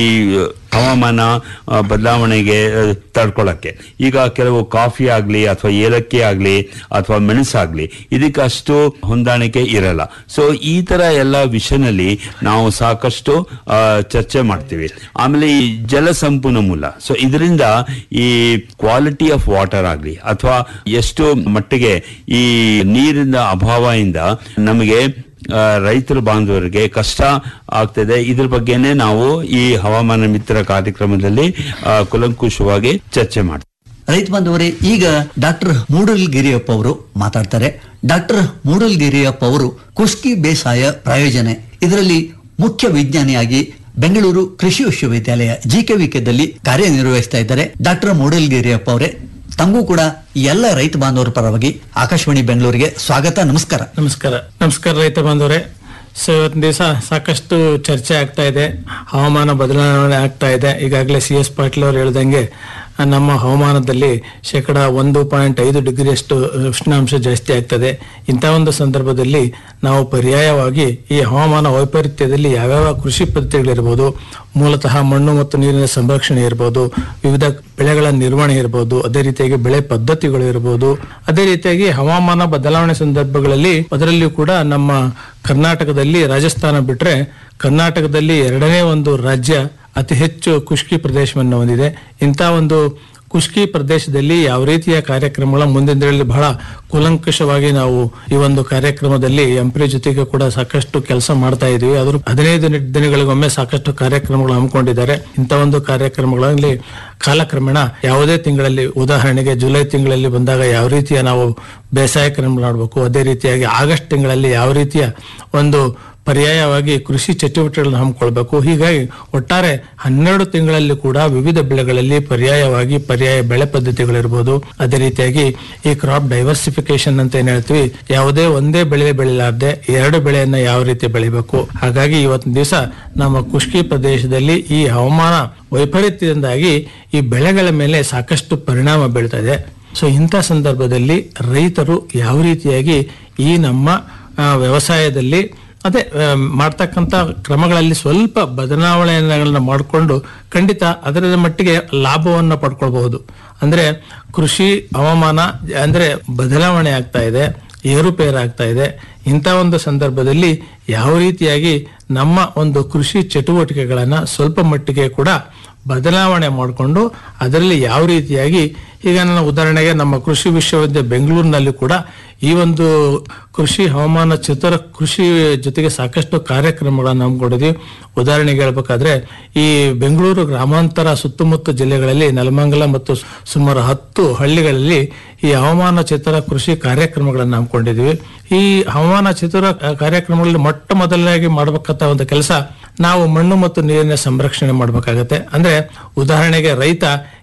ಹವಾಮಾನ ಆ, ಬದಲಾವಣೆಗೆ ಆ, ತಡ್ಕೊಳಕ್ಕೆ ಈಗ ಕೆಲವು ಕಾಫಿ ಆಗ್ಲಿ ಅಥವಾ ಏಲಕ್ಕಿ ಆಗ್ಲಿ ಅಥವಾ ಮೆಣಸಾಗ್ಲಿ ಇದಕ್ಕೆ ಅಷ್ಟು ಹೊಂದಾಣಿಕೆ ಇರಲ್ಲ ಸೊ ಈ ತರ ಎಲ್ಲ ವಿಷಯದಲ್ಲಿ ನಾವು ಸಾಕಷ್ಟು ಆ, ಚರ್ಚೆ ಮಾಡ್ತೀವಿ ಆಮೇಲೆ ಈ ಜಲ ಸಂಪನ್ಮೂಲ ಸೊ ಇದರಿಂದ ಈ ಕ್ವಾಲಿಟಿ ಆಫ್ ವಾಟರ್ ಆಗ್ಲಿ ಅಥವಾ ಎಷ್ಟು ಮಟ್ಟಿಗೆ ಈ ನೀರಿನ ಅಭಾವದಿಂದ ನಮಗೆ ಆ, ರೈತರ ಬಾಂಧವರಿಗೆ ಕಷ್ಟ ಆಗ್ತದೆ ಇದ್ರ ಬಗ್ಗೆನೆ ನಾವು ಈ ಹವಾಮಾನ ಮಿತ್ರ ಕಾರ್ಯಕ್ರಮದಲ್ಲಿ ಆ, ಕೂಲಂಕುಷವಾಗಿ ಚರ್ಚೆ ಮಾಡ್ತೀವಿ ರೈತ ಬಾಂಧವರೇ ಈಗ ಡಾಕ್ಟರ್ ಮೂಡಲ್ಗಿರಿಯಪ್ಪ ಅವರು ಮಾತಾಡ್ತಾರೆ ಡಾಕ್ಟರ್ ಮೂಡಲ್ಗಿರಿಯಪ್ಪ ಅವರು ಕುಷ್ಕಿ ಬೇಸಾಯ ಪ್ರಾಯೋಜನೆ ಇದರಲ್ಲಿ ಮುಖ್ಯ ವಿಜ್ಞಾನಿಯಾಗಿ ಬೆಂಗಳೂರು ಕೃಷಿ ವಿಶ್ವವಿದ್ಯಾಲಯ ಜಿಕೆವಿಕೆದಲ್ಲಿ ಕಾರ್ಯನಿರ್ವಹಿಸ್ತಾ ಇದ್ದಾರೆ ಡಾಕ್ಟರ್ ಮೂಡಲ್ಗಿರಿಯಪ್ಪ ಅವರೇ ತಮಗೂ ಕೂಡ ಈ ಎಲ್ಲ ರೈತ ಬಾಂಧವರ ಪರವಾಗಿ ಆಕಾಶವಾಣಿ ಬೆಂಗಳೂರಿಗೆ ಸ್ವಾಗತ ನಮಸ್ಕಾರ ನಮಸ್ಕಾರ ನಮಸ್ಕಾರ ರೈತ ಬಾಂಧವರೇ ಸೊ ಇವತ್ತಿನ ದಿವಸ ಸಾಕಷ್ಟು ಚರ್ಚೆ ಆಗ್ತಾ ಇದೆ ಹವಾಮಾನ ಬದಲಾವಣೆ ಆಗ್ತಾ ಇದೆ ಈಗಾಗಲೇ ಸಿ ಎಸ್ ಪಾಟೀಲ್ ಅವರು ಹೇಳ್ದಂಗೆ ಆ, ನಮ್ಮ ಹವಾಮಾನದಲ್ಲಿ ಶೇಕಡ ಒಂದು ಪಾಯಿಂಟ್ ಐದು ಡಿಗ್ರಿಯಷ್ಟು ಉಷ್ಣಾಂಶ ಜಾಸ್ತಿ ಆಗ್ತದೆ ಇಂಥ ಒಂದು ಸಂದರ್ಭದಲ್ಲಿ ನಾವು ಪರ್ಯಾಯವಾಗಿ ಈ ಹವಾಮಾನ ವೈಪರೀತ್ಯದಲ್ಲಿ ಯಾವ್ಯಾವ ಕೃಷಿ ಪದ್ಧತಿಗಳಿರ್ಬೋದು ಮೂಲತಃ ಮಣ್ಣು ಮತ್ತು ನೀರಿನ ಸಂರಕ್ಷಣೆ ಇರ್ಬೋದು ವಿವಿಧ ಬೆಳೆಗಳ ನಿರ್ವಹಣೆ ಇರ್ಬೋದು ಅದೇ ರೀತಿಯಾಗಿ ಬೆಳೆ ಪದ್ಧತಿಗಳು ಇರ್ಬೋದು ಅದೇ ರೀತಿಯಾಗಿ ಹವಾಮಾನ ಬದಲಾವಣೆ ಸಂದರ್ಭಗಳಲ್ಲಿ ಅದರಲ್ಲಿಯೂ ಕೂಡ ನಮ್ಮ ಕರ್ನಾಟಕದಲ್ಲಿ ರಾಜಸ್ಥಾನ ಬಿಟ್ರೆ ಕರ್ನಾಟಕದಲ್ಲಿ ಎರಡನೇ ಒಂದು ರಾಜ್ಯ ಅತಿ ಹೆಚ್ಚು ಖುಷ್ಕಿ ಪ್ರದೇಶವನ್ನು ಹೊಂದಿದೆ ಇಂಥ ಒಂದು ಖುಷ್ಕಿ ಪ್ರದೇಶದಲ್ಲಿ ಯಾವ ರೀತಿಯ ಕಾರ್ಯಕ್ರಮಗಳ ಮುಂದಿನ ದಿನಗಳಲ್ಲಿ ಬಹಳ ಕೂಲಂಕಷವಾಗಿ ನಾವು ಈ ಒಂದು ಕಾರ್ಯಕ್ರಮದಲ್ಲಿ ಎಂಪ್ರಿ ಜೊತೆಗೆ ಕೂಡ ಸಾಕಷ್ಟು ಕೆಲಸ ಮಾಡ್ತಾ ಇದೀವಿ ಅದ್ರ ಹದಿನೈದು ನಿ- ದಿನಗಳಿಗೊಮ್ಮೆ ಸಾಕಷ್ಟು ಕಾರ್ಯಕ್ರಮಗಳು ಹಮ್ಮಿಕೊಂಡಿದ್ದಾರೆ ಇಂಥ ಒಂದು ಕಾರ್ಯಕ್ರಮಗಳಲ್ಲಿ ಕಾಲಕ್ರಮೇಣ ಯಾವುದೇ ತಿಂಗಳಲ್ಲಿ ಉದಾಹರಣೆಗೆ ಜುಲೈ ತಿಂಗಳಲ್ಲಿ ಬಂದಾಗ ಯಾವ ರೀತಿಯ ನಾವು ಬೇಸಾಯ ಕ್ರಮ ಮಾಡಬೇಕು ಅದೇ ರೀತಿಯಾಗಿ ಆಗಸ್ಟ್ ತಿಂಗಳಲ್ಲಿ ಯಾವ ರೀತಿಯ ಒಂದು ಪರ್ಯಾಯವಾಗಿ ಕೃಷಿ ಚಟುವಟಿಕೆಗಳನ್ನು ಹಮ್ಮಿಕೊಳ್ಬೇಕು ಹೀಗಾಗಿ ಒಟ್ಟಾರೆ ಹನ್ನೆರಡು ತಿಂಗಳಲ್ಲಿ ಕೂಡ ವಿವಿಧ ಬೆಳೆಗಳಲ್ಲಿ ಪರ್ಯಾಯವಾಗಿ ಪರ್ಯಾಯ ಬೆಳೆ ಪದ್ಧತಿಗಳಿರ್ಬೋದು ಅದೇ ರೀತಿಯಾಗಿ ಈ ಕ್ರಾಪ್ ಡೈವರ್ಸಿಫಿಕೇಶನ್ ಅಂತ ಏನ್ ಹೇಳ್ತೀವಿ ಯಾವುದೇ ಒಂದೇ ಬೆಳೆ ಬೆಳಿಲಾರ್ದೆ ಎರಡು ಬೆಳೆಯನ್ನ ಯಾವ ರೀತಿ ಬೆಳಿಬೇಕು ಹಾಗಾಗಿ ಇವತ್ತಿನ ದಿವಸ ನಮ್ಮ ಖುಷ್ಕಿ ಪ್ರದೇಶದಲ್ಲಿ ಈ ಹವಾಮಾನ ವೈಪರೀತ್ಯದಿಂದಾಗಿ ಈ ಬೆಳೆಗಳ ಮೇಲೆ ಸಾಕಷ್ಟು ಪರಿಣಾಮ ಬೀಳ್ತಾ ಇದೆ ಸೊ ಇಂಥ ಸಂದರ್ಭದಲ್ಲಿ ರೈತರು ಯಾವ ರೀತಿಯಾಗಿ ಈ ನಮ್ಮ ಆ, ವ್ಯವಸಾಯದಲ್ಲಿ ಅದೇ ಆ, ಮಾಡ್ತಕ್ಕಂಥ ಕ್ರಮಗಳಲ್ಲಿ ಸ್ವಲ್ಪ ಬದಲಾವಣೆಗಳನ್ನ ಮಾಡಿಕೊಂಡು ಖಂಡಿತ ಅದರ ಮಟ್ಟಿಗೆ ಲಾಭವನ್ನು ಪಡ್ಕೊಳ್ಬಹುದು ಅಂದ್ರೆ ಕೃಷಿ ಹವಾಮಾನ ಅಂದ್ರೆ ಬದಲಾವಣೆ ಆಗ್ತಾ ಇದೆ ಏರುಪೇರಾಗ್ತಾ ಇದೆ ಇಂಥ ಒಂದು ಸಂದರ್ಭದಲ್ಲಿ ಯಾವ ರೀತಿಯಾಗಿ ನಮ್ಮ ಒಂದು ಕೃಷಿ ಚಟುವಟಿಕೆಗಳನ್ನ ಸ್ವಲ್ಪ ಮಟ್ಟಿಗೆ ಕೂಡ ಬದಲಾವಣೆ ಮಾಡಿಕೊಂಡು ಅದರಲ್ಲಿ ಯಾವ ರೀತಿಯಾಗಿ ಈಗ ನನ್ನ ಉದಾಹರಣೆಗೆ ನಮ್ಮ ಕೃಷಿ ವಿಶ್ವವಿದ್ಯಾಲಯ ಬೆಂಗಳೂರಿನಲ್ಲಿ ಕೂಡ ಈ ಒಂದು ಕೃಷಿ ಹವಾಮಾನ ಚಿತ್ರ ಕೃಷಿ ಜೊತೆಗೆ ಸಾಕಷ್ಟು ಕಾರ್ಯಕ್ರಮಗಳನ್ನು ಹಮ್ಮಿಕೊಂಡಿದ್ವಿ ಉದಾಹರಣೆಗೆ ಹೇಳ್ಬೇಕಾದ್ರೆ ಈ ಬೆಂಗಳೂರು ಗ್ರಾಮಾಂತರ ಸುತ್ತಮುತ್ತ ಜಿಲ್ಲೆಗಳಲ್ಲಿ ನೆಲಮಂಗಲ ಮತ್ತು ಸುಮಾರು ಹತ್ತು ಹಳ್ಳಿಗಳಲ್ಲಿ ಈ ಹವಾಮಾನ ಚಿತ್ರ ಕೃಷಿ ಕಾರ್ಯಕ್ರಮಗಳನ್ನು ಹಮ್ಮಿಕೊಂಡಿದ್ವಿ ಈ ಹವಾಮಾನ ಚಿತ್ರ ಕಾರ್ಯಕ್ರಮಗಳಲ್ಲಿ ಮೊಟ್ಟ ಮೊದಲನೇದಾಗಿ ಮಾಡಬೇಕಂತ ಒಂದು ಕೆಲಸ ನಾವು ಮಣ್ಣು ಮತ್ತು ನೀರಿನ ಸಂರಕ್ಷಣೆ ಮಾಡಬೇಕಾಗತ್ತೆ ಅಂದ್ರೆ ಉದಾಹರಣೆಗೆ ರೈತ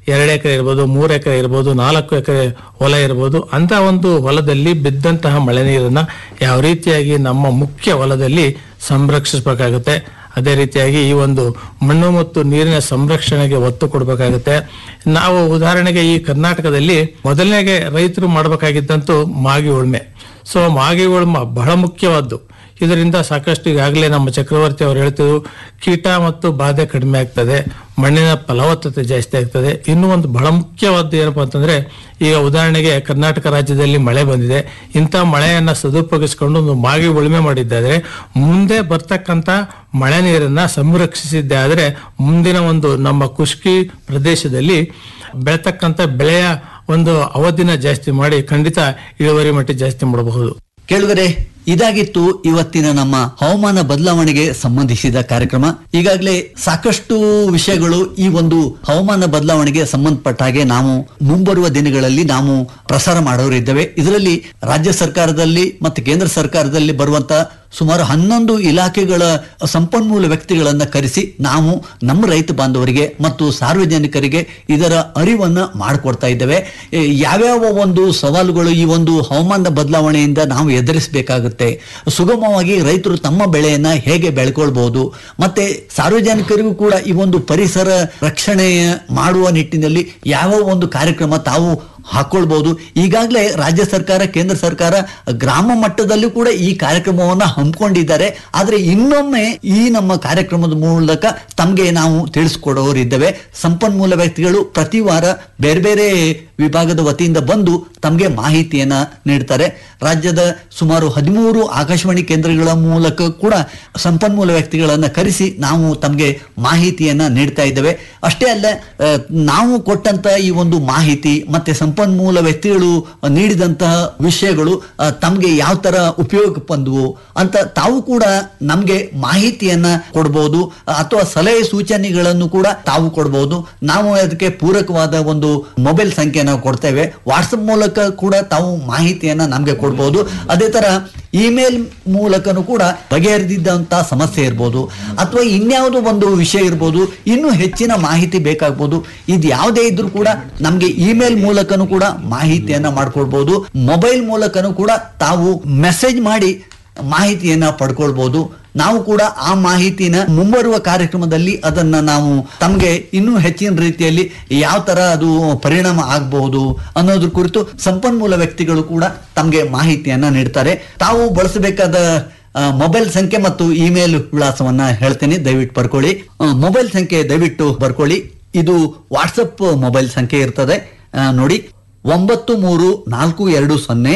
ಎರಡು ಎಕರೆ ಇರ್ಬೋದು ಮೂರು ಎಕರೆ ಇರ್ಬೋದು ನಾಲ್ಕು ಎಕರೆ ಹೊಲ ಇರ್ಬೋದು ಅಂತ ಒಂದು ಹೊಲದಲ್ಲಿ ಬಿದ್ದಂತಹ ಮಳೆ ನೀರನ್ನ ಯಾವ ರೀತಿಯಾಗಿ ನಮ್ಮ ಮುಖ್ಯ ಹೊಲದಲ್ಲಿ ಸಂರಕ್ಷಿಸಬೇಕಾಗುತ್ತೆ ಅದೇ ರೀತಿಯಾಗಿ ಈ ಒಂದು ಮಣ್ಣು ಮತ್ತು ನೀರಿನ ಸಂರಕ್ಷಣೆಗೆ ಒತ್ತು ಕೊಡಬೇಕಾಗುತ್ತೆ ನಾವು ಉದಾಹರಣೆಗೆ ಈ ಕರ್ನಾಟಕದಲ್ಲಿ ಮೊದಲನೇಗೆ ರೈತರು ಮಾಡಬೇಕಾಗಿದ್ದಂತೂ ಮಾಗಿ ಉಳ್ಮೆ ಸೊ ಮಾಗಿ ಉಳ್ಮ ಬಹಳ ಮುಖ್ಯವಾದ್ದು ಇದರಿಂದ ಸಾಕಷ್ಟು ಈಗಾಗಲೇ ನಮ್ಮ ಚಕ್ರವರ್ತಿ ಅವರು ಹೇಳ್ತಿದ್ರು ಕೀಟ ಮತ್ತು ಬಾಧೆ ಕಡಿಮೆ ಆಗ್ತದೆ ಮಣ್ಣಿನ ಫಲವತ್ತತೆ ಜಾಸ್ತಿ ಆಗ್ತದೆ ಇನ್ನೂ ಒಂದು ಬಹಳ ಮುಖ್ಯವಾದ್ದು ಏನಪ್ಪಾ ಅಂತಂದ್ರೆ ಈಗ ಉದಾಹರಣೆಗೆ ಕರ್ನಾಟಕ ರಾಜ್ಯದಲ್ಲಿ ಮಳೆ ಬಂದಿದೆ ಇಂಥ ಮಳೆಯನ್ನ ಸದುಪಯೋಗಿಸಿಕೊಂಡು ಒಂದು ಮಾಗಿ ಉಳುಮೆ ಮಾಡಿದ್ದಾದ್ರೆ ಮುಂದೆ ಬರ್ತಕ್ಕಂಥ ಮಳೆ ನೀರನ್ನ ಸಂರಕ್ಷಿಸಿದ್ದೆ ಆದರೆ ಮುಂದಿನ ಒಂದು ನಮ್ಮ ಕುಷ್ಕಿ ಪ್ರದೇಶದಲ್ಲಿ ಬೆಳತಕ್ಕಂಥ ಬೆಳೆಯ ಒಂದು ಅವಧಿನ ಜಾಸ್ತಿ ಮಾಡಿ ಖಂಡಿತ ಇಳುವರಿ ಮಟ್ಟ ಜಾಸ್ತಿ ಮಾಡಬಹುದು ಕೇಳುಗರೆ ಇದಾಗಿತ್ತು ಇವತ್ತಿನ ನಮ್ಮ ಹವಾಮಾನ ಬದಲಾವಣೆಗೆ ಸಂಬಂಧಿಸಿದ ಕಾರ್ಯಕ್ರಮ ಈಗಾಗಲೇ ಸಾಕಷ್ಟು ವಿಷಯಗಳು ಈ ಒಂದು ಹವಾಮಾನ ಬದಲಾವಣೆಗೆ ಸಂಬಂಧಪಟ್ಟ ಹಾಗೆ ನಾವು ಮುಂಬರುವ ದಿನಗಳಲ್ಲಿ ನಾವು ಪ್ರಸಾರ ಮಾಡೋರಿದ್ದೇವೆ ಇದರಲ್ಲಿ ರಾಜ್ಯ ಸರ್ಕಾರದಲ್ಲಿ ಮತ್ತು ಕೇಂದ್ರ ಸರ್ಕಾರದಲ್ಲಿ ಬರುವಂತ ಸುಮಾರು ಹನ್ನೊಂದು ಇಲಾಖೆಗಳ ಸಂಪನ್ಮೂಲ ವ್ಯಕ್ತಿಗಳನ್ನ ಕರೆಸಿ ನಾವು ನಮ್ಮ ರೈತ ಬಾಂಧವರಿಗೆ ಮತ್ತು ಸಾರ್ವಜನಿಕರಿಗೆ ಇದರ ಅರಿವನ್ನ ಮಾಡಿಕೊಡ್ತಾ ಇದ್ದೇವೆ ಎ, ಯಾವ್ಯಾವ ಒಂದು ಸವಾಲುಗಳು ಈ ಒಂದು ಹವಾಮಾನ ಬದಲಾವಣೆಯಿಂದ ನಾವು ಎದುರಿಸಬೇಕಾಗುತ್ತೆ ಸುಗಮವಾಗಿ ರೈತರು ತಮ್ಮ ಬೆಳೆಯನ್ನ ಹೇಗೆ ಬೆಳ್ಕೊಳ್ಬಹುದು ಮತ್ತೆ ಸಾರ್ವಜನಿಕರಿಗೂ ಕೂಡ ಈ ಒಂದು ಪರಿಸರ ರಕ್ಷಣೆ ಮಾಡುವ ನಿಟ್ಟಿನಲ್ಲಿ ಯಾವ ಒಂದು ಕಾರ್ಯಕ್ರಮ ತಾವು ಹಾಕೊಳ್ಬಹುದು ಈಗಾಗಲೇ ರಾಜ್ಯ ಸರ್ಕಾರ ಕೇಂದ್ರ ಸರ್ಕಾರ ಗ್ರಾಮ ಮಟ್ಟದಲ್ಲೂ ಕೂಡ ಈ ಕಾರ್ಯಕ್ರಮವನ್ನ ಹಮ್ಮಿಕೊಂಡಿದ್ದಾರೆ ಆದ್ರೆ ಇನ್ನೊಮ್ಮೆ ಈ ನಮ್ಮ ಕಾರ್ಯಕ್ರಮದ ಮೂಲಕ ತಮಗೆ ನಾವು ತಿಳಿಸ್ಕೊಡೋರಿದ್ದೇವೆ ಸಂಪನ್ಮೂಲ ವ್ಯಕ್ತಿಗಳು ಪ್ರತಿ ವಾರ ಬೇರೆ ಬೇರೆ ವಿಭಾಗದ ವತಿಯಿಂದ ಬಂದು ತಮಗೆ ಮಾಹಿತಿಯನ್ನ ನೀಡ್ತಾರೆ ರಾಜ್ಯದ ಸುಮಾರು ಹದಿಮೂರು ಆಕಾಶವಾಣಿ ಕೇಂದ್ರಗಳ ಮೂಲಕ ಕೂಡ ಸಂಪನ್ಮೂಲ ವ್ಯಕ್ತಿಗಳನ್ನ ಕರೆಸಿ ನಾವು ತಮಗೆ ಮಾಹಿತಿಯನ್ನ ನೀಡ್ತಾ ಇದ್ದೇವೆ ಅಷ್ಟೇ ಅಲ್ಲ ಆ, ನಾವು ಕೊಟ್ಟಂತ ಈ ಒಂದು ಮಾಹಿತಿ ಮತ್ತೆ ಸಂಪನ್ಮೂಲ ವ್ಯಕ್ತಿಗಳು ನೀಡಿದಂತಹ ವಿಷಯಗಳು ಆ, ತಮ್ಗೆ ಯಾವ ತರ ಉಪಯೋಗ ಬಂದವು ಅಂತ ತಾವು ಕೂಡ ನಮ್ಗೆ ಮಾಹಿತಿಯನ್ನ ಕೊಡಬಹುದು ಅಥವಾ ಸಲಹೆ ಸೂಚನೆಗಳನ್ನು ಕೂಡ ತಾವು ಕೊಡಬಹುದು ನಾವು ಅದಕ್ಕೆ ಪೂರಕವಾದ ಒಂದು ಮೊಬೈಲ್ ಸಂಖ್ಯೆನ ಕೊಡ್ತೇವೆ ವಾಟ್ಸಪ್ ಮೂಲಕ ಕೂಡ ತಾವು ಮಾಹಿತಿಯನ್ನ ನಮ್ಗೆ ಕೊಡ್ಬೋದು ಅದೇ ತರ ಇಮೇಲ್ ಮೂಲಕನೂ ಕೂಡ ಬಗೆಹರಿದಿದ್ದಂತ ಸಮಸ್ಯೆ ಇರ್ಬೋದು ಅಥವಾ ಇನ್ಯಾವುದೋ ಒಂದು ವಿಷಯ ಇರ್ಬೋದು ಇನ್ನೂ ಹೆಚ್ಚಿನ ಮಾಹಿತಿ ಬೇಕಾಗ್ಬೋದು ಇದು ಯಾವುದೇ ಇದ್ರೂ ಕೂಡ ನಮ್ಗೆ ಇಮೇಲ್ ಮೂಲಕನೂ ಕೂಡ ಮಾಹಿತಿಯನ್ನ ಮಾಡ್ಕೊಳ್ಬಹುದು ಮೊಬೈಲ್ ಮೂಲಕನೂ ಕೂಡ ತಾವು ಮೆಸೇಜ್ ಮಾಡಿ ಮಾಹಿತಿಯನ್ನ ಪಡ್ಕೊಳ್ಬಹುದು ನಾವು ಕೂಡ ಆ ಮಾಹಿತಿನ ಮುಂಬರುವ ಕಾರ್ಯಕ್ರಮದಲ್ಲಿ ಅದನ್ನ ನಾವು ತಮಗೆ ಇನ್ನೂ ಹೆಚ್ಚಿನ ರೀತಿಯಲ್ಲಿ ಯಾವ ತರ ಅದು ಪರಿಣಾಮ ಆಗಬಹುದು ಅನ್ನೋದ್ರ ಕುರಿತು ಸಂಪನ್ಮೂಲ ವ್ಯಕ್ತಿಗಳು ಕೂಡ ತಮಗೆ ಮಾಹಿತಿಯನ್ನ ನೀಡ್ತಾರೆ ತಾವು ಬಳಸಬೇಕಾದ ಆ, ಮೊಬೈಲ್ ಸಂಖ್ಯೆ ಮತ್ತು ಇಮೇಲ್ ವಿಳಾಸವನ್ನ ಹೇಳ್ತೇನೆ ದಯವಿಟ್ಟು ಬರ್ಕೊಳ್ಳಿ ಆ, ಮೊಬೈಲ್ ಸಂಖ್ಯೆ ದಯವಿಟ್ಟು ಬರ್ಕೊಳ್ಳಿ ಇದು ವಾಟ್ಸಪ್ ಮೊಬೈಲ್ ಸಂಖ್ಯೆ ಇರ್ತದೆ ಆ, ನೋಡಿ ಒಂಬತ್ತು ಮೂರು ನಾಲ್ಕು ಎರಡು ಸೊನ್ನೆ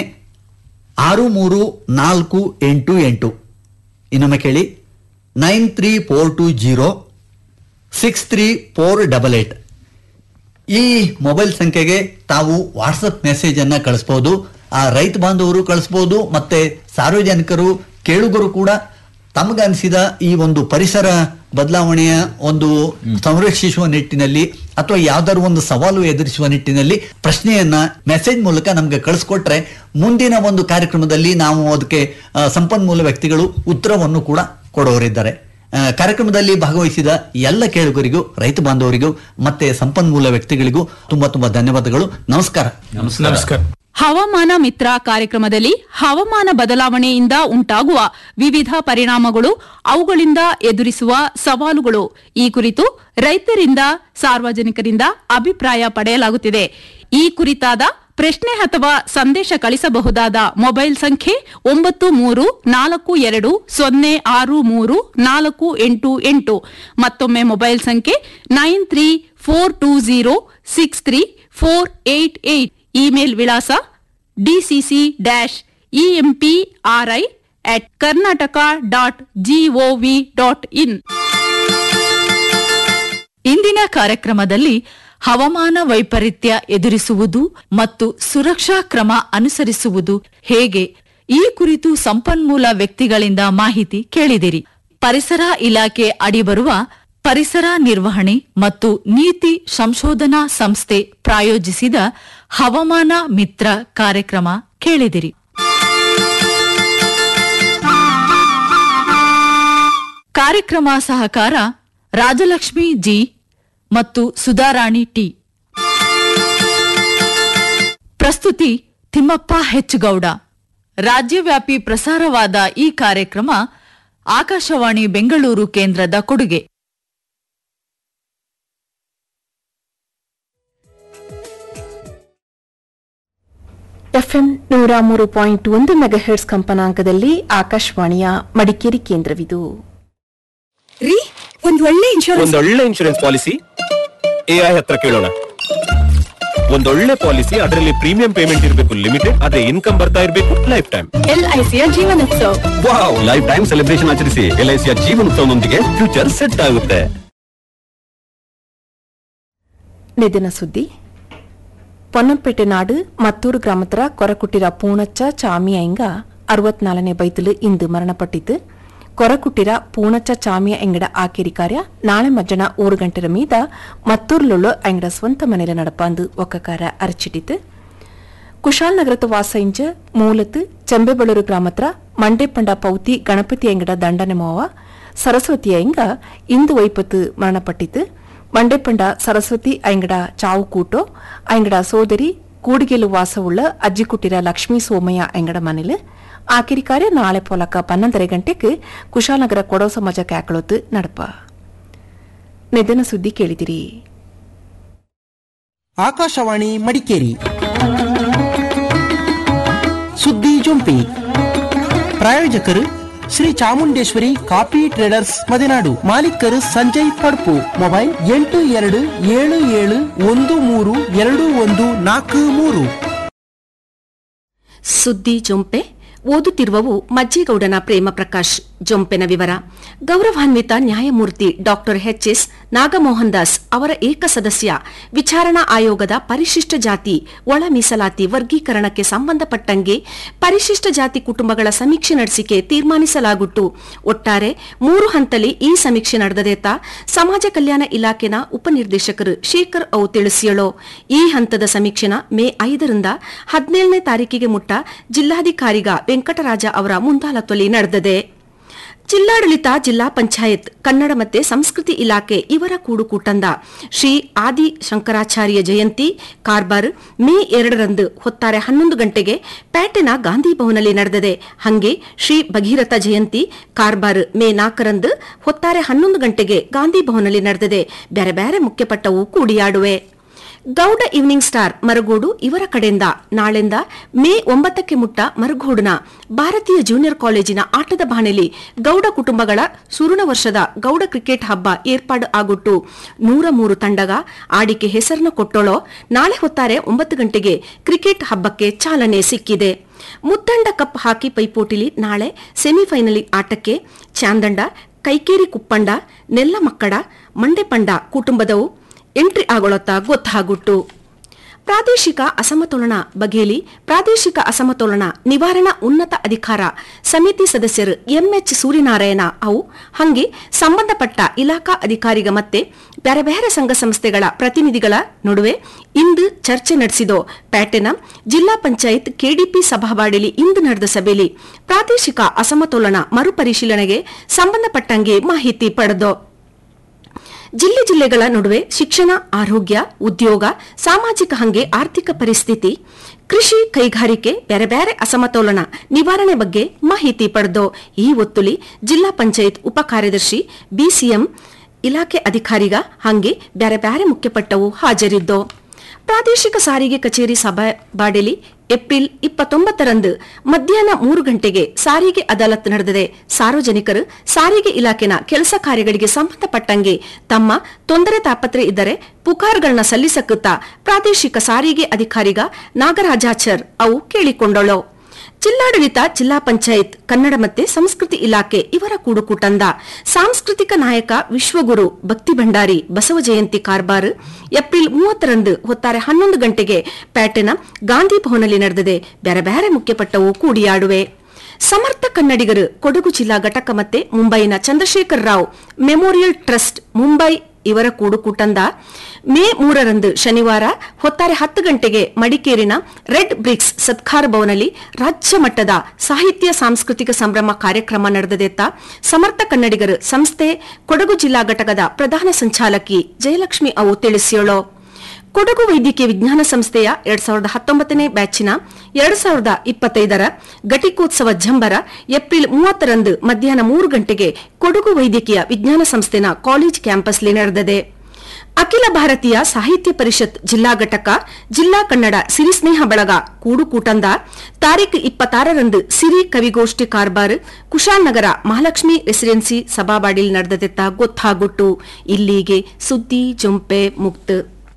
ಆರು ಮೂರು ನಾಲ್ಕು ಎಂಟು ಎಂಟು ಇನ್ನೊಮ್ಮೆ ಕೇಳಿ nine three four two zero six three four double eight ಈ ಮೊಬೈಲ್ ಸಂಖ್ಯೆಗೆ ತಾವು ವಾಟ್ಸಪ್ ಮೆಸೇಜ್ ಅನ್ನ ಕಳಿಸ್ಬೋದು ಆ ರೈತ ಬಾಂಧವರು ಕಳಿಸ್ಬೋದು ಮತ್ತೆ ಸಾರ್ವಜನಿಕರು ಕೇಳುಗರು ಕೂಡ ತಮಗನಿಸಿದ ಈ ಒಂದು ಪರಿಸರ ಬದಲಾವಣೆಯ ಒಂದು ಸಂರಕ್ಷಿಸುವ ನಿಟ್ಟಿನಲ್ಲಿ ಅಥವಾ ಯಾವ್ದಾದ್ರು ಒಂದು ಸವಾಲು ಎದುರಿಸುವ ನಿಟ್ಟಿನಲ್ಲಿ ಪ್ರಶ್ನೆಯನ್ನ ಮೆಸೇಜ್ ಮೂಲಕ ನಮ್ಗೆ ಕಳಿಸ್ಕೊಟ್ರೆ ಮುಂದಿನ ಒಂದು ಕಾರ್ಯಕ್ರಮದಲ್ಲಿ ನಾವು ಅದಕ್ಕೆ ಆ, ಸಂಪನ್ಮೂಲ ವ್ಯಕ್ತಿಗಳು ಉತ್ತರವನ್ನು ಕೂಡ ಕೊಡೋರಿದ್ದಾರೆ ಆ, ಕಾರ್ಯಕ್ರಮದಲ್ಲಿ ಭಾಗವಹಿಸಿದ ಎಲ್ಲ ಕೇಳುಗರಿಗೂ ರೈತ ಬಾಂಧವರಿಗೂ ಮತ್ತೆ ಸಂಪನ್ಮೂಲ ವ್ಯಕ್ತಿಗಳಿಗೂ ತುಂಬಾ ತುಂಬಾ ಧನ್ಯವಾದಗಳು ನಮಸ್ಕಾರ ನಮಸ್ಕಾರ ಹವಾಮಾನ ಮಿತ್ರ ಕಾರ್ಯಕ್ರಮದಲ್ಲಿ ಹವಾಮಾನ ಬದಲಾವಣೆಯಿಂದ ಉಂಟಾಗುವ ವಿವಿಧ ಪರಿಣಾಮಗಳು ಅವುಗಳಿಂದ ಎದುರಿಸುವ ಸವಾಲುಗಳು ಈ ಕುರಿತು ರೈತರಿಂದ ಸಾರ್ವಜನಿಕರಿಂದ ಅಭಿಪ್ರಾಯ ಪಡೆಯಲಾಗುತ್ತಿದೆ ಈ ಕುರಿತಾದ ಪ್ರಶ್ನೆ ಅಥವಾ ಸಂದೇಶ ಕಳಿಸಬಹುದಾದ ಮೊಬೈಲ್ ಸಂಖ್ಯೆ ಒಂಬತ್ತು ಮೂರು ನಾಲ್ಕು ಎರಡು ಸೊನ್ನೆ ಆರು ಮೂರು ನಾಲ್ಕು ಎಂಟು ಎಂಟು ಮತ್ತೊಮ್ಮೆ ಮೊಬೈಲ್ ಸಂಖ್ಯೆ nine three four two zero six three four eight eight email ವಿಳಾಸ D C C dash E M P R I at Karnataka dot G O V dot in ಇಂದಿನ ಕಾರ್ಯಕ್ರಮದಲ್ಲಿ ಹವಾಮಾನ ವೈಪರೀತ್ಯ ಎದುರಿಸುವುದು ಮತ್ತು ಸುರಕ್ಷಾ ಕ್ರಮ ಅನುಸರಿಸುವುದು ಹೇಗೆ ಈ ಕುರಿತು ಸಂಪನ್ಮೂಲ ವ್ಯಕ್ತಿಗಳಿಂದ ಮಾಹಿತಿ ಕೇಳಿದಿರಿ ಪರಿಸರ ಇಲಾಖೆ ಅಡಿ ಬರುವ ಪರಿಸರ ನಿರ್ವಹಣೆ ಮತ್ತು ನೀತಿ ಸಂಶೋಧನಾ ಸಂಸ್ಥೆ ಪ್ರಾಯೋಜಿಸಿದ ಹವಾಮಾನ ಮಿತ್ರ ಕಾರ್ಯಕ್ರಮ ಕೇಳಿದಿರಿ ಕಾರ್ಯಕ್ರಮ ಸಹಕಾರ ರಾಜಲಕ್ಷ್ಮಿ ಜಿ ಮತ್ತು ಸುಧಾರಾಣಿ ಟಿ ಪ್ರಸ್ತುತಿ ತಿಮ್ಮಪ್ಪ ಹೆಚ್ಚುಗೌಡ ರಾಜ್ಯವ್ಯಾಪಿ ಪ್ರಸಾರವಾದ ಈ ಕಾರ್ಯಕ್ರಮ ಆಕಾಶವಾಣಿ ಬೆಂಗಳೂರು ಕೇಂದ್ರದ ಕೊಡುಗೆ ಎಫ್ಎಂ ನೂರ ಮೂರು ಪಾಯಿಂಟ್ ಒಂದು ಮೆಗಾಹೆರ್ಟ್ಸ್ ಕಂಪನಾಂಕದಲ್ಲಿ ಆಕಾಶವಾಣಿಯ ಮಡಿಕೇರಿ ಕೇಂದ್ರವಿದು ರೀ ಒಂದ್ ಒಳ್ಳೆ ಇನ್ಶೂರೆನ್ಸ್ ಒಂದೊಳ್ಳೆ ಇನ್ಶೂರೆನ್ಸ್ ಪಾಲಿಸಿ ಎಐ ಹತ್ರ ಕೇಳೋಣ ಒಂದೊಳ್ಳೆ ಪಾಲಿಸಿ ಅದರಲ್ಲಿ ಪ್ರೀಮಿಯಂ ಪೇಮೆಂಟ್ ಇರಬೇಕು ಲಿಮಿಟೆಡ್ ಆದ್ರೆ ಇನ್ಕಮ್ ಬರ್ತಾ ಇರಬೇಕು ಲೈಫ್ ಟೈಮ್ ಎಲ್ಐಸಿಯ Jeevanotsav wow life time celebration ಆಚರಿಸಿ ಎಲ್ಐಸಿಯ ಜೀವನೋತ್ಸವದೊಂದಿಗೆ ಫ್ಯೂಚರ್ ಸೆಟ್ ಆಗುತ್ತೆ ನಿಧನ ಸುದ್ದಿ ಪೊನ್ನಂಪೇಟೆ ನಾಡು ಮತ್ತೂರು ಗ್ರಾಮತ್ರ ಕೊರಕುಟ್ಟಿರ ಪೂಣಚ್ಚ ಚಾಮಿ ಐಂಗ ಅರವತ್ನಾಲ್ಕನೇ ಬೈತಲು ಇಂದು ಮರಣಪಟ್ಟಿತು ಕೊರಕುಟ್ಟಿರ ಪೂಣಚ್ಚ ಚಾಮಿಯ ಎಂಗಡ ಆಕೇರಿ ಕಾರ್ಯ ನಾಳೆ ಮಧ್ಯಾಹ್ನ ಮೂರು ಗಂಟೆರ ಮೀದ ಮತ್ತೂರ್ಲುಳ್ಳು ಎಂಗಡ ಸ್ವಂತ ಮನೆಲ ನಡಪಾಂದು ಒಕ್ಕಕಾರ ಅರಚಿಟ್ಟಿತು ಕುಶಾಲ್ ನಗರದ ವಾಸ ಇಂಚ ಮೂಲತ್ ಚೆಂಬೆಬೆಳೂರು ಗ್ರಾಮತ್ರ ಮಂಡೇಪಂಡ ಪೌತಿ ಗಣಪತಿ ಎಂಗಡ ದಂಡನೆ ಮೋವ ಸರಸ್ವತಿ ಎಂಗ ಇಂದು ವೈಪತ್ತು ಮರಣಪಟ್ಟಿತು ಮಂಡೇಪಂಡ ಸರಸ್ವತಿ ಐಂಗಡ ಚಾವು ಕೂಟೋ ಐಂಗಡ ಸೋದರಿ ಕೂಡಿಗೆಲು ವಾಸವುಳ್ಳ ಅಜ್ಜಿಕುಟ್ಟಿರ ಲಕ್ಷ್ಮೀ ಸೋಮಯ್ಯ ಎಂಗಡ ಮನೆಲು ಆಕಿರಿ ಕಾರ್ಯ ನಾಳೆ ಪೊಲಕ ಪನ್ನೊಂದரை ಗಂಟೆಗೆ ಕುಶಾಲನಗರ ಕೊಡೋ ಸಮಾಜ ಕ್ಯಾಕಳೋತು ನಡಪ ನಿಧನ ಸುದ್ದಿ ಕೇಳಿದಿರಿ ಆಕಾಶವಾಣಿ ಮಡಿಕೇರಿ ಸುದ್ದಿ ಜೊಂಪಿ ಪ್ರಾಯೋಜಕರು ಶ್ರೀ ಚಾಮುಂಡೇಶ್ವರಿ ಕಾಫಿ ಟ್ರೇಡರ್ಸ್ ಮದೆನಾಡು ಮಾಲೀಕರು ಸಂಜಯ್ ಪಡ್ಪು ಮೊಬೈಲ್ ಎಂಟು ಎರಡು ಏಳು ಏಳು ಒಂದು ಮೂರು ಎರಡು ಒಂದು ನಾಲ್ಕು ಮೂರು ಸುದ್ದಿ ಜೊಂಪೆ ಓದುತ್ತಿರುವವು ಮಜ್ಜೇಗೌಡನ ಪ್ರೇಮ ಪ್ರಕಾಶ್ ಜೊಂಪೆನ ವಿವರ ಗೌರವಾನ್ವಿತ ನ್ಯಾಯಮೂರ್ತಿ ಡಾಕ್ಟರ್ ಎಚ್ಎಸ್ ನಾಗಮೋಹನ್ ದಾಸ್ ಅವರ ಏಕಸದಸ್ಯ ವಿಚಾರಣಾ ಆಯೋಗದ ಪರಿಶಿಷ್ಟ ಜಾತಿ ಒಳ ಮೀಸಲಾತಿ ವರ್ಗೀಕರಣಕ್ಕೆ ಸಂಬಂಧಪಟ್ಟಂಗೆ ಪರಿಶಿಷ್ಟ ಜಾತಿ ಕುಟುಂಬಗಳ ಸಮೀಕ್ಷೆ ನಡೆಸಿಕೆ ತೀರ್ಮಾನಿಸಲಾಗುಟ್ಟು ಒಟ್ಟಾರೆ ಮೂರು ಹಂತಲಿ ಈ ಸಮೀಕ್ಷೆ ನಡೆದದೇತ ಸಮಾಜ ಕಲ್ಯಾಣ ಇಲಾಖೆನ ಉಪನಿರ್ದೇಶಕರು ಶೇಖರ್ ಅವು ತಿಳಿಸಿಯಳೋ ಈ ಹಂತದ ಸಮೀಕ್ಷೆನ ಮೇ ಐದರಿಂದ ಹದಿನೇಳನೇ ತಾರೀಕಿಗೆ ಮುಟ್ಟ ಜಿಲ್ಲಾಧಿಕಾರಿಗ ವೆಂಕಟರಾಜ ಅವರ ಮುಂದಾಳತ್ವಲಿ ನಡೆದದೆ ಜಿಲ್ಲಾಡಳಿತ ಜಿಲ್ಲಾ ಪಂಚಾಯತ್ ಕನ್ನಡ ಮತ್ತೆ ಸಂಸ್ಕೃತಿ ಇಲಾಖೆ ಇವರ ಕೂಡುಕೂಟಂದ ಶ್ರೀ ಆದಿ ಶಂಕರಾಚಾರ್ಯ ಜಯಂತಿ ಕಾರ್ಬಾರ್ ಮೇ ಎರಡರಂದು ಹೊತ್ತಾರೆ ಹನ್ನೊಂದು ಗಂಟೆಗೆ ಪ್ಯಾಟೆನ ಗಾಂಧಿ ಭವನಲ್ಲಿ ನಡೆದಿದೆ ಹಂಗೆ ಶ್ರೀ ಭಗೀರಥ ಜಯಂತಿ ಕಾರ್ಬಾರ್ ಮೇ ನಾಲ್ಕರಂದು ಹೊತ್ತಾರೆ ಹನ್ನೊಂದು ಗಂಟೆಗೆ ಗಾಂಧಿ ಭವನಲ್ಲಿ ನಡೆದಿದೆ ಬೇರೆ ಬೇರೆ ಮುಖ್ಯಪಟ್ಟವು ಕೂಡಿಯಾಡುವೆ ಗೌಡ ಈವ್ನಿಂಗ್ ಸ್ಟಾರ್ ಮರಗೋಡು ಇವರ ಕಡೆಯಿಂದ ನಾಳೆಂದ ಮೇ ಒಂಬತ್ತಕ್ಕೆ ಮುಟ್ಟ ಮರಗೋಡುನ ಭಾರತೀಯ ಜೂನಿಯರ್ ಕಾಲೇಜಿನ ಆಟದ ಬಾಣಲಿ ಗೌಡ ಕುಟುಂಬಗಳ ಸುರುಣ ವರ್ಷದ ಗೌಡ ಕ್ರಿಕೆಟ್ ಹಬ್ಬ ಏರ್ಪಾಡು ಆಗುಟ್ಟು ನೂರ ಮೂರು ತಂಡಗ ಆಡಿಕೆ ಹೆಸರನ್ನು ಕೊಟ್ಟೋಳೋ ನಾಳೆ ಹೊತ್ತಾರೆ ಒಂಬತ್ತು ಗಂಟೆಗೆ ಕ್ರಿಕೆಟ್ ಹಬ್ಬಕ್ಕೆ ಚಾಲನೆ ಸಿಕ್ಕಿದೆ ಮುತ್ತಂಡ ಕಪ್ ಹಾಕಿ ಪೈಪೋಟಿಲಿ ನಾಳೆ ಸೆಮಿಫೈನಲ್ ಆಟಕ್ಕೆ ಚಾಂದಂಡ ಕೈಕೇರಿ ಕುಪ್ಪಂಡ ನೆಲ್ಲಮಕ್ಕಡ ಮಂಡೆಪಂಡ ಕುಟುಂಬದವು ಎಂಟ್ರಿ ಆಗೊಳತ್ತ ಗೊತ್ತಾಗುಟ್ಟು ಪ್ರಾದೇಶಿಕ ಅಸಮತೋಲನ ಬಗೆಯಲ್ಲಿ ಪ್ರಾದೇಶಿಕ ಅಸಮತೋಲನ ನಿವಾರಣಾ ಉನ್ನತ ಅಧಿಕಾರ ಸಮಿತಿ ಸದಸ್ಯರು ಎಂಎಚ್ ಸೂರ್ಯನಾರಾಯಣ ಅವು ಹಂಗೆ ಸಂಬಂಧಪಟ್ಟ ಇಲಾಖಾ ಅಧಿಕಾರಿಗ ಮತ್ತೆ ಬೇರೆ ಬೇರೆ ಸಂಘ ಸಂಸ್ಥೆಗಳ ಪ್ರತಿನಿಧಿಗಳ ನಡುವೆ ಇಂದು ಚರ್ಚೆ ನಡೆಸಿದೋ ಪ್ಯಾಟೆನ ಜಿಲ್ಲಾ ಪಂಚಾಯತ್ ಕೆಡಿಪಿ ಸಭಾವಾಡಿಲಿ ಇಂದು ನಡೆದ ಸಭೆಯಲ್ಲಿ ಪ್ರಾದೇಶಿಕ ಅಸಮತೋಲನ ಮರುಪರಿಶೀಲನೆಗೆ ಸಂಬಂಧಪಟ್ಟಂಗೆ ಮಾಹಿತಿ ಪಡೆದೋ ಜಿಲ್ಲೆ ಜಿಲ್ಲೆಗಳ ನಡುವೆ ಶಿಕ್ಷಣ ಆರೋಗ್ಯ ಉದ್ಯೋಗ ಸಾಮಾಜಿಕ ಹಂಗೆ ಆರ್ಥಿಕ ಪರಿಸ್ಥಿತಿ ಕೃಷಿ ಕೈಗಾರಿಕೆ ಬೇರೆ ಬೇರೆ ಅಸಮತೋಲನ ನಿವಾರಣೆ ಬಗ್ಗೆ ಮಾಹಿತಿ ಪಡೆದೋ ಈ ಒತ್ತುಲಿ ಜಿಲ್ಲಾ ಪಂಚಾಯತ್ ಉಪ ಕಾರ್ಯದರ್ಶಿ ಬಿಸಿಎಂ ಇಲಾಖೆ ಅಧಿಕಾರಿಗ ಹಂಗೆ ಬೇರೆ ಬೇರೆ ಮುಖ್ಯಪಟ್ಟವು ಹಾಜರಿದ್ದೋ ಪ್ರಾದೇಶಿಕ ಸಾರಿಗೆ ಕಚೇರಿ ಸಭಾ ಬಾಡೆಲಿ ಏಪ್ರಿಲ್ ಇಪ್ಪತ್ತೊಂಬತ್ತರಂದು ಮಧ್ಯಾಹ್ನ ಮೂರು ಗಂಟೆಗೆ ಸಾರಿಗೆ ಅದಾಲತ್ ನಡೆದಿದೆ ಸಾರ್ವಜನಿಕರು ಸಾರಿಗೆ ಇಲಾಖೆನ ಕೆಲಸ ಕಾರ್ಯಗಳಿಗೆ ಸಂಬಂಧಪಟ್ಟಂಗೆ ತಮ್ಮ ತೊಂದರೆ ತಾಪತ್ರೆ ಇದ್ದರೆ ಪುಕಾರ್ಗಳನ್ನ ಸಲ್ಲಿಸಕುತ್ತಾ ಪ್ರಾದೇಶಿಕ ಸಾರಿಗೆ ಅಧಿಕಾರಿಗ ನಾಗರಾಜಾಚರ್ ಅವು ಕೇಳಿಕೊಂಡಳು ಜಿಲ್ಲಾಡಳಿತ ಜಿಲ್ಲಾ ಪಂಚಾಯತ್ ಕನ್ನಡ ಮತ್ತೆ ಸಂಸ್ಕೃತಿ ಇಲಾಖೆ ಇವರ ಕೂಡುಕೂಟಂದ ಸಾಂಸ್ಕೃತಿಕ ನಾಯಕ ವಿಶ್ವಗುರು ಭಕ್ತಿ ಭಂಡಾರಿ ಬಸವ ಜಯಂತಿ ಕಾರ್ಬಾರ್ ಏಪ್ರಿಲ್ ಮೂವತ್ತರಂದು ಹೊತ್ತಾರೆ ಹನ್ನೊಂದು ಗಂಟೆಗೆ ಪ್ಯಾಟೆನ ಗಾಂಧಿ ಭವನಲ್ಲಿ ನಡೆದಿದೆ ಬೇರೆ ಬೇರೆ ಮುಖ್ಯಪಟ್ಟವು ಕೂಡಿಯಾಡುವೆ ಸಮರ್ಥ ಕನ್ನಡಿಗರು ಕೊಡಗು ಜಿಲ್ಲಾ ಘಟಕ ಮತ್ತೆ ಮುಂಬೈನ ಚಂದ್ರಶೇಖರ್ ರಾವ್ ಮೆಮೋರಿಯಲ್ ಟ್ರಸ್ಟ್ ಮುಂಬೈ ಇವರ ಕೂಡುಕೂಟಂದ ಮೇ ಮೂರರಂದು ಶನಿವಾರ ಹೊತ್ತಾರೆ ಹತ್ತು ಗಂಟೆಗೆ ಮಡಿಕೇರಿನ ರೆಡ್ ಬ್ರಿಕ್ಸ್ ಸತ್ಕಾರ ಭವನಲ್ಲಿ ರಾಜ್ಯ ಮಟ್ಟದ ಸಾಹಿತ್ಯ ಸಾಂಸ್ಕೃತಿಕ ಸಂಭ್ರಮ ಕಾರ್ಯಕ್ರಮ ನಡೆದದೆತ್ತ ಸಮರ್ಥ ಕನ್ನಡಿಗರು ಸಂಸ್ಥೆ ಕೊಡಗು ಜಿಲ್ಲಾ ಘಟಕದ ಪ್ರಧಾನ ಸಂಚಾಲಕಿ ಜಯಲಕ್ಷ್ಮಿ ಅವು ತಿಳಿಸಿಯೋಳು ಕೊಡಗು ವೈದ್ಯಕೀಯ ವಿಜ್ಞಾನ ಸಂಸ್ಥೆಯ ಎರಡ್ ಸಾವಿರದ ಹತ್ತೊಂಬತ್ತನೇ ಬ್ಯಾಚಿನ ಎರಡ್ ಸಾವಿರದ ಇಪ್ಪತ್ತೈದರ ಘಟಿಕೋತ್ಸವ ಜಂಬರ ಏಪ್ರಿಲ್ ಮೂವತ್ತರಂದು ಮಧ್ಯಾಹ್ನ ಮೂರು ಗಂಟೆಗೆ ಕೊಡಗು ವೈದ್ಯಕೀಯ ವಿಜ್ಞಾನ ಸಂಸ್ಥೆನ ಕಾಲೇಜ್ ಕ್ಯಾಂಪಸ್ಲಿ ನಡೆದಿದೆ ಅಖಿಲ ಭಾರತೀಯ ಸಾಹಿತ್ಯ ಪರಿಷತ್ ಜಿಲ್ಲಾ ಘಟಕ ಜಿಲ್ಲಾ ಕನ್ನಡ ಸಿರಿಸ್ನೇಹ ಬಳಗ ಕೂಡುಕೂಟಂದ ತಾರೀಖು ಇಪ್ಪತ್ತಾರರಂದು ಸಿರಿ ಕವಿಗೋಷ್ಠಿ ಕಾರ್ಬಾರ್ ಕುಶಾಲನಗರ ಮಹಾಲಕ್ಷ್ಮಿ ರೆಸಿಡೆನ್ಸಿ ಸಭಾವಾಡಿಲ್ ನಡೆದದೆತ್ತ ಗೊತ್ತಾಗೊಟ್ಟು ಇಲ್ಲಿಗೆ ಸುದ್ದಿ ಜೊಂಪೆ ಮುಕ್ತ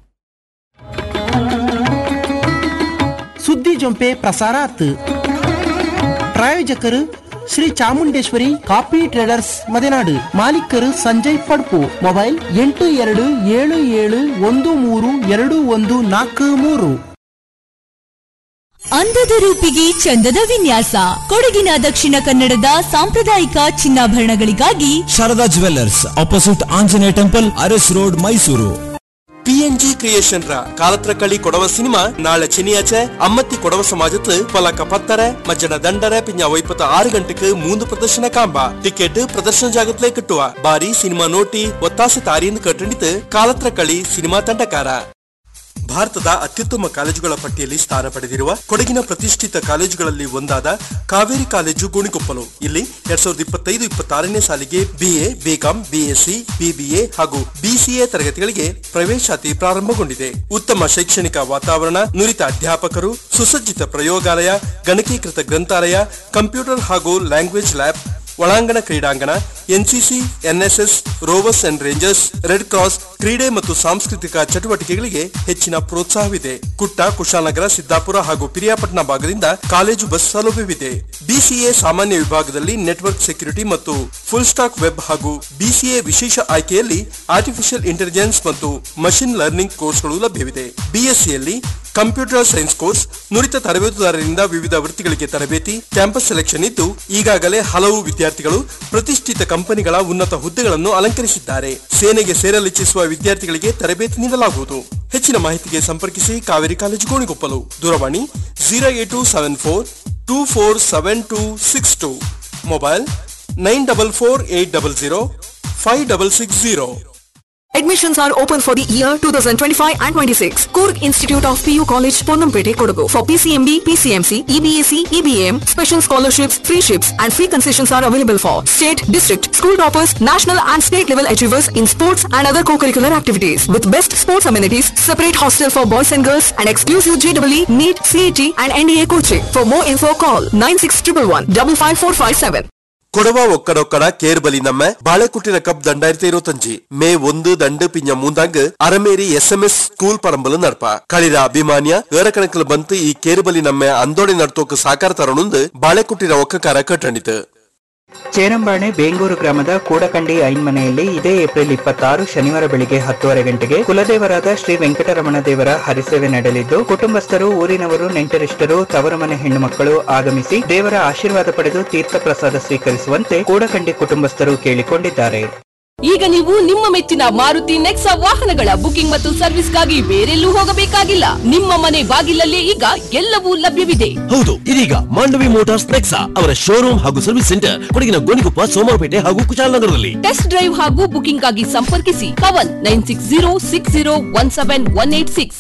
ಸುದ್ದಿ ಜೊಂಪೆ ಪ್ರಸಾರಾತ್ ಪ್ರಾಯೋಜಕರು ಶ್ರೀ ಚಾಮುಂಡೇಶ್ವರಿ ಕಾಫಿ ಟ್ರೇಡರ್ಸ್ ಮದೆನಾಡು ಮಾಲೀಕರು ಸಂಜಯ್ ಪಡ್ಪು ಮೊಬೈಲ್ ಎಂಟು ಎರಡು ಏಳು ಏಳು ಒಂದು ಮೂರು ಎರಡು ಒಂದು ನಾಲ್ಕು ಮೂರು ಅಂದದ ರೂಪಿಗೆ ಚಂದದ ವಿನ್ಯಾಸ ಕೊಡಗಿನ ದಕ್ಷಿಣ ಕನ್ನಡದ ಸಾಂಪ್ರದಾಯಿಕ ಚಿನ್ನಾಭರಣಗಳಿಗಾಗಿ Sharada jewellers opposite Anjaneya temple Aras road Mysuru P N G creation ರ ಕಾಲತ್ರ ಕಳಿ ಕೊಡವ ಸಿನಿಮಾ ನಾಳೆ ചെനിയാഴ്ച അമ്മത്തി കൊടവ സമാജത്ത് പലക്ക പത്തര മജ്ജന ദണ്ടര പിഞ്ഞ വൈപ്പത്ത ആറ് ഗಂಟೆಗೆ മൂന്ന് പ്രദർശന കാമ്പ ಟಿಕೆಟ್ ಪ್ರದರ್ಶನ ಜಾಗತ್ಲೇ ಕಟ್ಟುವ ಬಾರಿ ಸಿನಿಮಾ ನೋಟಿ ಒತ್ತಾಸೆ ತಾರಿಯಿಂದ ಕಟ್ಟಣಿತು ಕಾಲತ್ರ ಕಳಿ ಸಿನಿಮಾ ತಂಡಕಾರ ಭಾರತದ ಅತ್ಯುತ್ತಮ ಕಾಲೇಜುಗಳ ಪಟ್ಟಿಯಲ್ಲಿ ಸ್ಥಾನ ಪಡೆದಿರುವ ಕೊಡಗಿನ ಪ್ರತಿಷ್ಠಿತ ಕಾಲೇಜುಗಳಲ್ಲಿ ಒಂದಾದ ಕಾವೇರಿ ಕಾಲೇಜು ಗೋಣಿಕೊಪ್ಪಲು ಇಲ್ಲಿ ಎರಡ್ ಸಾವಿರದ ಇಪ್ಪತ್ತೈದು ಇಪ್ಪತ್ತಾರನೇ ಸಾಲಿಗೆ ಬಿಎ ಬಿಕಾಂ ಬಿಎಸ್ಸಿ ಬಿಬಿಎ ಹಾಗೂ ಬಿಸಿಎ ತರಗತಿಗಳಿಗೆ ಪ್ರವೇಶಾತಿ ಪ್ರಾರಂಭಗೊಂಡಿದೆ ಉತ್ತಮ ಶೈಕ್ಷಣಿಕ ವಾತಾವರಣ ನುರಿತ ಅಧ್ಯಾಪಕರು ಸುಸಜ್ಜಿತ ಪ್ರಯೋಗಾಲಯ ಗಣಕೀಕೃತ ಗ್ರಂಥಾಲಯ ಕಂಪ್ಯೂಟರ್ ಹಾಗೂ ಲ್ಯಾಂಗ್ವೇಜ್ ಲ್ಯಾಬ್ ಒಳಾಂಗಣ ಕ್ರೀಡಾಂಗಣ N C C N S S rovers and rangers red cross ಕ್ರೀಡೆ ಮತ್ತು ಸಾಂಸ್ಕೃತಿಕ ಚಟುವಟಿಕೆಗಳಿಗೆ ಹೆಚ್ಚಿನ ಪ್ರೋತ್ಸಾಹವಿದೆ ಕುಟ್ಟ ಕುಶಾಲನಗರ ಸಿದ್ದಾಪುರ ಹಾಗೂ ಪಿರಿಯಾಪಟ್ಟಣ ಭಾಗದಿಂದ ಕಾಲೇಜು ಬಸ್ ಸೌಲಭ್ಯವಿದೆ ಬಿಸಿಎ ಸಾಮಾನ್ಯ ವಿಭಾಗದಲ್ಲಿ ನೆಟ್ವರ್ಕ್ ಸೆಕ್ಯೂರಿಟಿ ಮತ್ತು ಫುಲ್ ಸ್ಟಾಕ್ ವೆಬ್ ಹಾಗೂ ಬಿಸಿಎ ವಿಶೇಷ ಆಯ್ಕೆಯಲ್ಲಿ ಆರ್ಟಿಫಿಷಿಯಲ್ ಇಂಟೆಲಿಜೆನ್ಸ್ ಮತ್ತು ಮಷಿನ್ ಲರ್ನಿಂಗ್ ಕೋರ್ಸ್ಗಳು ಲಭ್ಯವಿದೆ ಬಿಎಸ್ಸಿಯಲ್ಲಿ ಕಂಪ್ಯೂಟರ್ ಸೈನ್ಸ್ ಕೋರ್ಸ್ ನುರಿತ ತರಬೇತುದಾರರಿಂದ ವಿವಿಧ ವೃತ್ತಿಗಳಿಗೆ ತರಬೇತಿ ಕ್ಯಾಂಪಸ್ ಸೆಲೆಕ್ಷನ್ ಇದ್ದು ಈಗಾಗಲೇ ಹಲವು ವಿದ್ಯಾರ್ಥಿಗಳು ಪ್ರತಿಷ್ಠಿತ ಕಂಪನಿಗಳ ಉನ್ನತ ಹುದ್ದೆಗಳನ್ನು ಅಲಂಕರಿಸಿದ್ದಾರೆ ಸೇನೆಗೆ ಸೇರಲಿಚ್ಛಿಸುವ ವಿದ್ಯಾರ್ಥಿಗಳಿಗೆ ತರಬೇತಿ ನೀಡಲಾಗುವುದು ಹೆಚ್ಚಿನ ಮಾಹಿತಿಗೆ ಸಂಪರ್ಕಿಸಿ ಕಾವೇರಿ ಕಾಲೇಜು ಗೋಣಿಗೊಪ್ಪಲು ದೂರವಾಣಿ zero eight two seven four two four seven two six two mobile nine double four eight double zero five double six zero Admissions are open for the year 2025 and 26. Kurg Institute of PU College, Ponnampete, Kodagu. For PCMB, PCMC, EBAC, EBM, special scholarships, free ships and free concessions are available for state, district, school toppers, national and state level achievers in sports and other co-curricular activities. With best sports amenities, separate hostel for boys and girls and exclusive JEE, NEET, CET and NDA coaching. For more info call 96111 55457. Kodava ಒಕ್ಕಡೊಕ್ಕಡ ಕೇರ್ ಬಲಿ ನಮ್ಮ ಬಾಳೆಕುಟ್ಟಿನ ಕಪ್ ದಂಡಾಯಿರത്തി ഇരുപത്തഞ്ച് മേ ഒന്ന് ദണ്ട് പിഞ്ഞ മൂന്നാങ്ക് അരമേരി എസ് എം എസ് സ്കൂൾ പറമ്പಲು ನಡ್ಪ ಕಳಿರ ಅಭಿಮಾನ್ಯ ಏರಕಣಕಲ್ ಬಂತು ಈ ಕೇರ್ಬಲಿ ನಮ್ಮ ಅಂದೋಡಿ ನಡ್ತೋಕ್ ಸಾಕಾರ ತರನುಂದು ಬಾಳೆಕುಟ್ಟಿನ ಒಕ್ಕಕಾರ ಕಟ್ಟಣಿತು ಚೇರಂಬಾಣೆ ಬೇಂಗೂರು ಗ್ರಾಮದ ಕೂಡಕಂಡಿ ಐನ್ಮನೆಯಲ್ಲಿ ಇದೇ ಏಪ್ರಿಲ್ ಇಪ್ಪತ್ತಾರು ಶನಿವಾರ ಬೆಳಿಗ್ಗೆ ಹತ್ತುವರೆ ಗಂಟೆಗೆ ಕುಲದೇವರಾದ ಶ್ರೀ ವೆಂಕಟರಮಣ ದೇವರ ಹರಿಸೇವೆ ನಡೆಯಲಿದ್ದು ಕುಟುಂಬಸ್ಥರು ಊರಿನವರು ನೆಂಟರಿಷ್ಟರು ತವರು ಮನೆ ಹೆಣ್ಣು ಮಕ್ಕಳು ಆಗಮಿಸಿ ದೇವರ ಆಶೀರ್ವಾದ ಪಡೆದು ತೀರ್ಥ ಪ್ರಸಾದ ಸ್ವೀಕರಿಸುವಂತೆ ಕೂಡಕಂಡಿ ಕುಟುಂಬಸ್ಥರು ಕೇಳಿಕೊಂಡಿದ್ದಾರೆ ಈಗ ನೀವು ನಿಮ್ಮ ಮೆಚ್ಚಿನ ಮಾರುತಿ ನೆಕ್ಸಾ ವಾಹನಗಳ ಬುಕಿಂಗ್ ಮತ್ತು ಸರ್ವಿಸ್ಗಾಗಿ ಬೇರೆಲ್ಲೂ ಹೋಗಬೇಕಾಗಿಲ್ಲ ನಿಮ್ಮ ಮನೆ ಬಾಗಿಲಲ್ಲೇ ಈಗ ಎಲ್ಲವೂ ಲಭ್ಯವಿದೆ ಹೌದು ಇದೀಗ ಮಾಂಡವಿ ಮೋಟಾರ್ಸ್ ನೆಕ್ಸಾ ಅವರ ಶೋರೂಮ್ ಹಾಗೂ ಸರ್ವಿಸ್ ಸೆಂಟರ್ ಕೊಡಗಿನ ಗೋಣಿಕೊಪ್ಪ ಸೋಮವಾರಪೇಟೆ ಹಾಗೂ ಕುಶಾಲನಗರದಲ್ಲಿ ಟೆಸ್ಟ್ ಡ್ರೈವ್ ಹಾಗೂ ಬುಕಿಂಗ್ ಆಗಿ ಸಂಪರ್ಕಿಸಿ Pavan nine six zero six zero one seven one eight six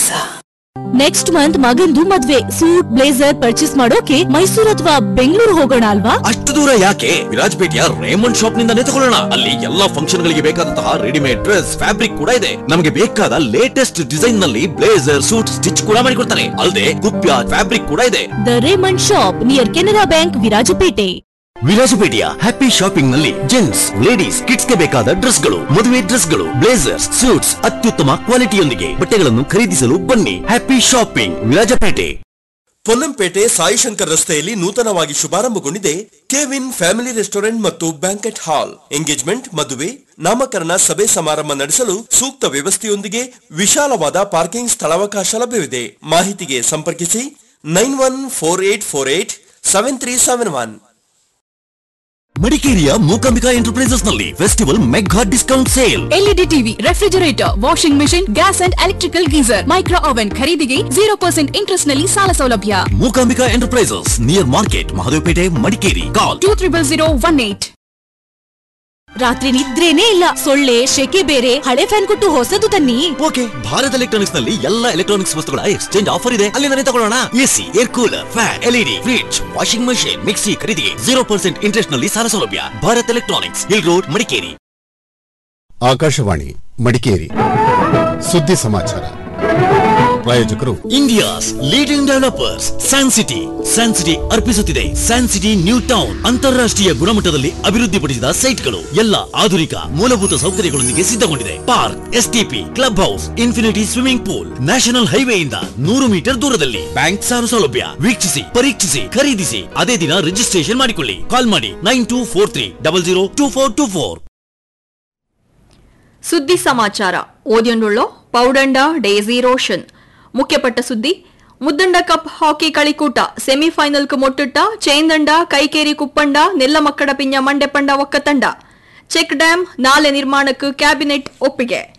next month ಮಗಂದು ಮದ್ವೆ ಸೂಟ್ ಬ್ಲೇಸರ್ ಪರ್ಚೇಸ್ ಮಾಡೋಕೆ ಮೈಸೂರು ಅಥವಾ ಬೆಂಗಳೂರು ಹೋಗೋಣ ಅಲ್ವಾ ಅಷ್ಟು ದೂರ ಯಾಕೆ ವಿರಾಜಪೇಟೆಯ ರೇಮಂಡ್ ಶಾಪ್ ನಿಂದಾನೇ ತಗೊಳ್ಳೋಣ ಅಲ್ಲಿ ಎಲ್ಲಾ ಫಂಕ್ಷನ್ ಗಳಿಗೆ ಬೇಕಾದಂತಹ ರೆಡಿಮೇಡ್ ಡ್ರೆಸ್ ಫ್ಯಾಬ್ರಿಕ್ ಕೂಡ ಇದೆ ನಮಗೆ ಬೇಕಾದ ಲೇಟೆಸ್ಟ್ ಡಿಸೈನ್ ನಲ್ಲಿ ಬ್ಲೇಸರ್ ಸೂಟ್ ಸ್ಟಿಚ್ ಕೂಡ ಮಾಡಿಕೊಡ್ತಾರೆ ಅಲ್ಲದೆ ಕುಪ್ಯ ಫ್ಯಾಬ್ರಿಕ್ ಕೂಡ ಇದೆ the Raymond shop near Canara bank Virajpet ವಿರಾಜಪೇಟೆಯ ಹ್ಯಾಪಿ ಶಾಪಿಂಗ್ ನಲ್ಲಿ ಜೆಂಟ್ಸ್ ಲೇಡೀಸ್ ಕಿಡ್ಸ್ ಗೆ ಬೇಕಾದ ಡ್ರೆಸ್ ಗಳು ಮದುವೆ ಡ್ರೆಸ್ ಗಳು ಬ್ಲೇಸರ್ಸ್ ಸೂಟ್ಸ್ ಅತ್ಯುತ್ತಮ ಕ್ವಾಲಿಟಿಯೊಂದಿಗೆ ಬಟ್ಟೆಗಳನ್ನು ಖರೀದಿಸಲು ಬನ್ನಿ ಹ್ಯಾಪಿ ಶಾಪಿಂಗ್ ವಿರಾಜಪೇಟೆ ಪೊನ್ನಂಪೇಟೆ ಸಾಯಿಶಂಕರ್ ರಸ್ತೆಯಲ್ಲಿ ನೂತನವಾಗಿ ಶುಭಾರಂಭಗೊಂಡಿದೆ ಕೆವಿನ್ ಫ್ಯಾಮಿಲಿ ರೆಸ್ಟೋರೆಂಟ್ ಮತ್ತು ಬ್ಯಾಂಕೆಟ್ ಹಾಲ್ ಎಂಗೇಜ್ಮೆಂಟ್ ಮದುವೆ ನಾಮಕರಣ ಸಭೆ ಸಮಾರಂಭ ನಡೆಸಲು ಸೂಕ್ತ ವ್ಯವಸ್ಥೆಯೊಂದಿಗೆ ವಿಶಾಲವಾದ ಪಾರ್ಕಿಂಗ್ ಸ್ಥಳಾವಕಾಶ ಲಭ್ಯವಿದೆ ಮಾಹಿತಿಗೆ ಸಂಪರ್ಕಿಸಿ nine one four eight four eight seven three seven one ಮಡಿಕೇರಿಯ ಮೂಕಾಂಬಿಕಾ ಎಂಟರ್ಪ್ರೈಸಸ್ ನಲ್ಲಿ festival mega discount sale L E D TV refrigerator washing machine gas and electrical geyser micro oven ಖರೀದಿಗೆ ಜೀರೋ ಪರ್ಸೆಂಟ್ ಇಂಟ್ರೆಸ್ಟ್ ನಲ್ಲಿ ಸಾಲ ಸೌಲಭ್ಯ Mookambika enterprises near market Mahadevpet Madikeri call two triple zero one eight ರಾತ್ರಿ ನಿದ್ರೇನೇ ಇಲ್ಲ ಸೊಳ್ಳೆ ಶೆಕೆ ಬೇರೆ ಹಳೆ ಫ್ಯಾನ್ ಕೊಟ್ಟು ಹೊಸದು ತನ್ನಿ ಓಕೆ ಭಾರತ್ ಎಲೆಕ್ಟ್ರಾನಿಕ್ಸ್ ನಲ್ಲಿ ಎಲ್ಲ ಎಲೆಕ್ಟ್ರಾನಿಕ್ಸ್ ವಸ್ತುಗಳ ಎಕ್ಸ್ಚೇಂಜ್ ಆಫರ್ ಇದೆ ಅಲ್ಲಿಂದಲೇ ತಗೊಳ್ಳೋಣ AC air cooler fan LED fridge washing machine mixie ಖರೀದಿಗೆ ಜೀರೋ ಪರ್ಸೆಂಟ್ ಇಂಟ್ರೆಸ್ಟ್ ನಲ್ಲಿ ಸಾಲ ಸೌಲಭ್ಯ Bharat electronics hill road Madikeri Akashvani Madikeri ಸುದ್ದಿ ಸಮಾಚಾರ ಪ್ರಾಯೋಜಕರು India's leading developers San City San City ಅರ್ಪಿಸುತ್ತಿದೆ ಸ್ಯಾನ್ ಸಿಟಿ ನ್ಯೂ ಟೌನ್ ಅಂತಾರಾಷ್ಟ್ರೀಯ ಗುಣಮಟ್ಟದಲ್ಲಿ ಅಭಿವೃದ್ಧಿಪಡಿಸಿದ ಸೈಟ್ಗಳು ಎಲ್ಲ ಆಧುನಿಕ ಮೂಲಭೂತ ಸೌಕರ್ಯಗಳೊಂದಿಗೆ ಸಿದ್ಧಗೊಂಡಿದೆ park STP club house infinity swimming pool national ಹೈವೇಯಿಂದ ನೂರು ಮೀಟರ್ ದೂರದಲ್ಲಿ ಬ್ಯಾಂಕ್ ಸಾಲ ಸೌಲಭ್ಯ ವೀಕ್ಷಿಸಿ ಪರೀಕ್ಷಿಸಿ ಖರೀದಿಸಿ ಅದೇ ದಿನ ರಿಜಿಸ್ಟ್ರೇಷನ್ ಮಾಡಿಕೊಳ್ಳಿ ಕಾಲ್ ಮಾಡಿ nine two four three double zero two four two four ಸುದ್ದಿ ಸಮಾಚಾರ ಓದಿಯೊಂಡುಳ್ಳೋ ಪೌಡಂಡ ಡೇಸಿ ರೋಷನ್ ಮುಖ್ಯಪಟ್ಟ ಸುದ್ದಿ ಮುದ್ದಂಡ ಕಪ್ ಹಾಕಿ ಕಳಿಕೂಟ ಸೆಮಿಫೈನಲ್ಕ್ ಮೊಟ್ಟಿಟ್ಟ ಚೇಂದಂಡ ಕೈಕೇರಿ ಕುಪ್ಪಂಡ ನೆಲ್ಲಮಕ್ಕಡ ಪಿಂಜ ಮಂಡೆಪಂಡ ಒಕ್ಕತಂಡ ಚೆಕ್ ಡ್ಯಾಂ ನಾಲೆ ನಿರ್ಮಾಣಕ್ಕೆ ಕ್ಯಾಬಿನೆಟ್ ಒಪ್ಪಿಗೆ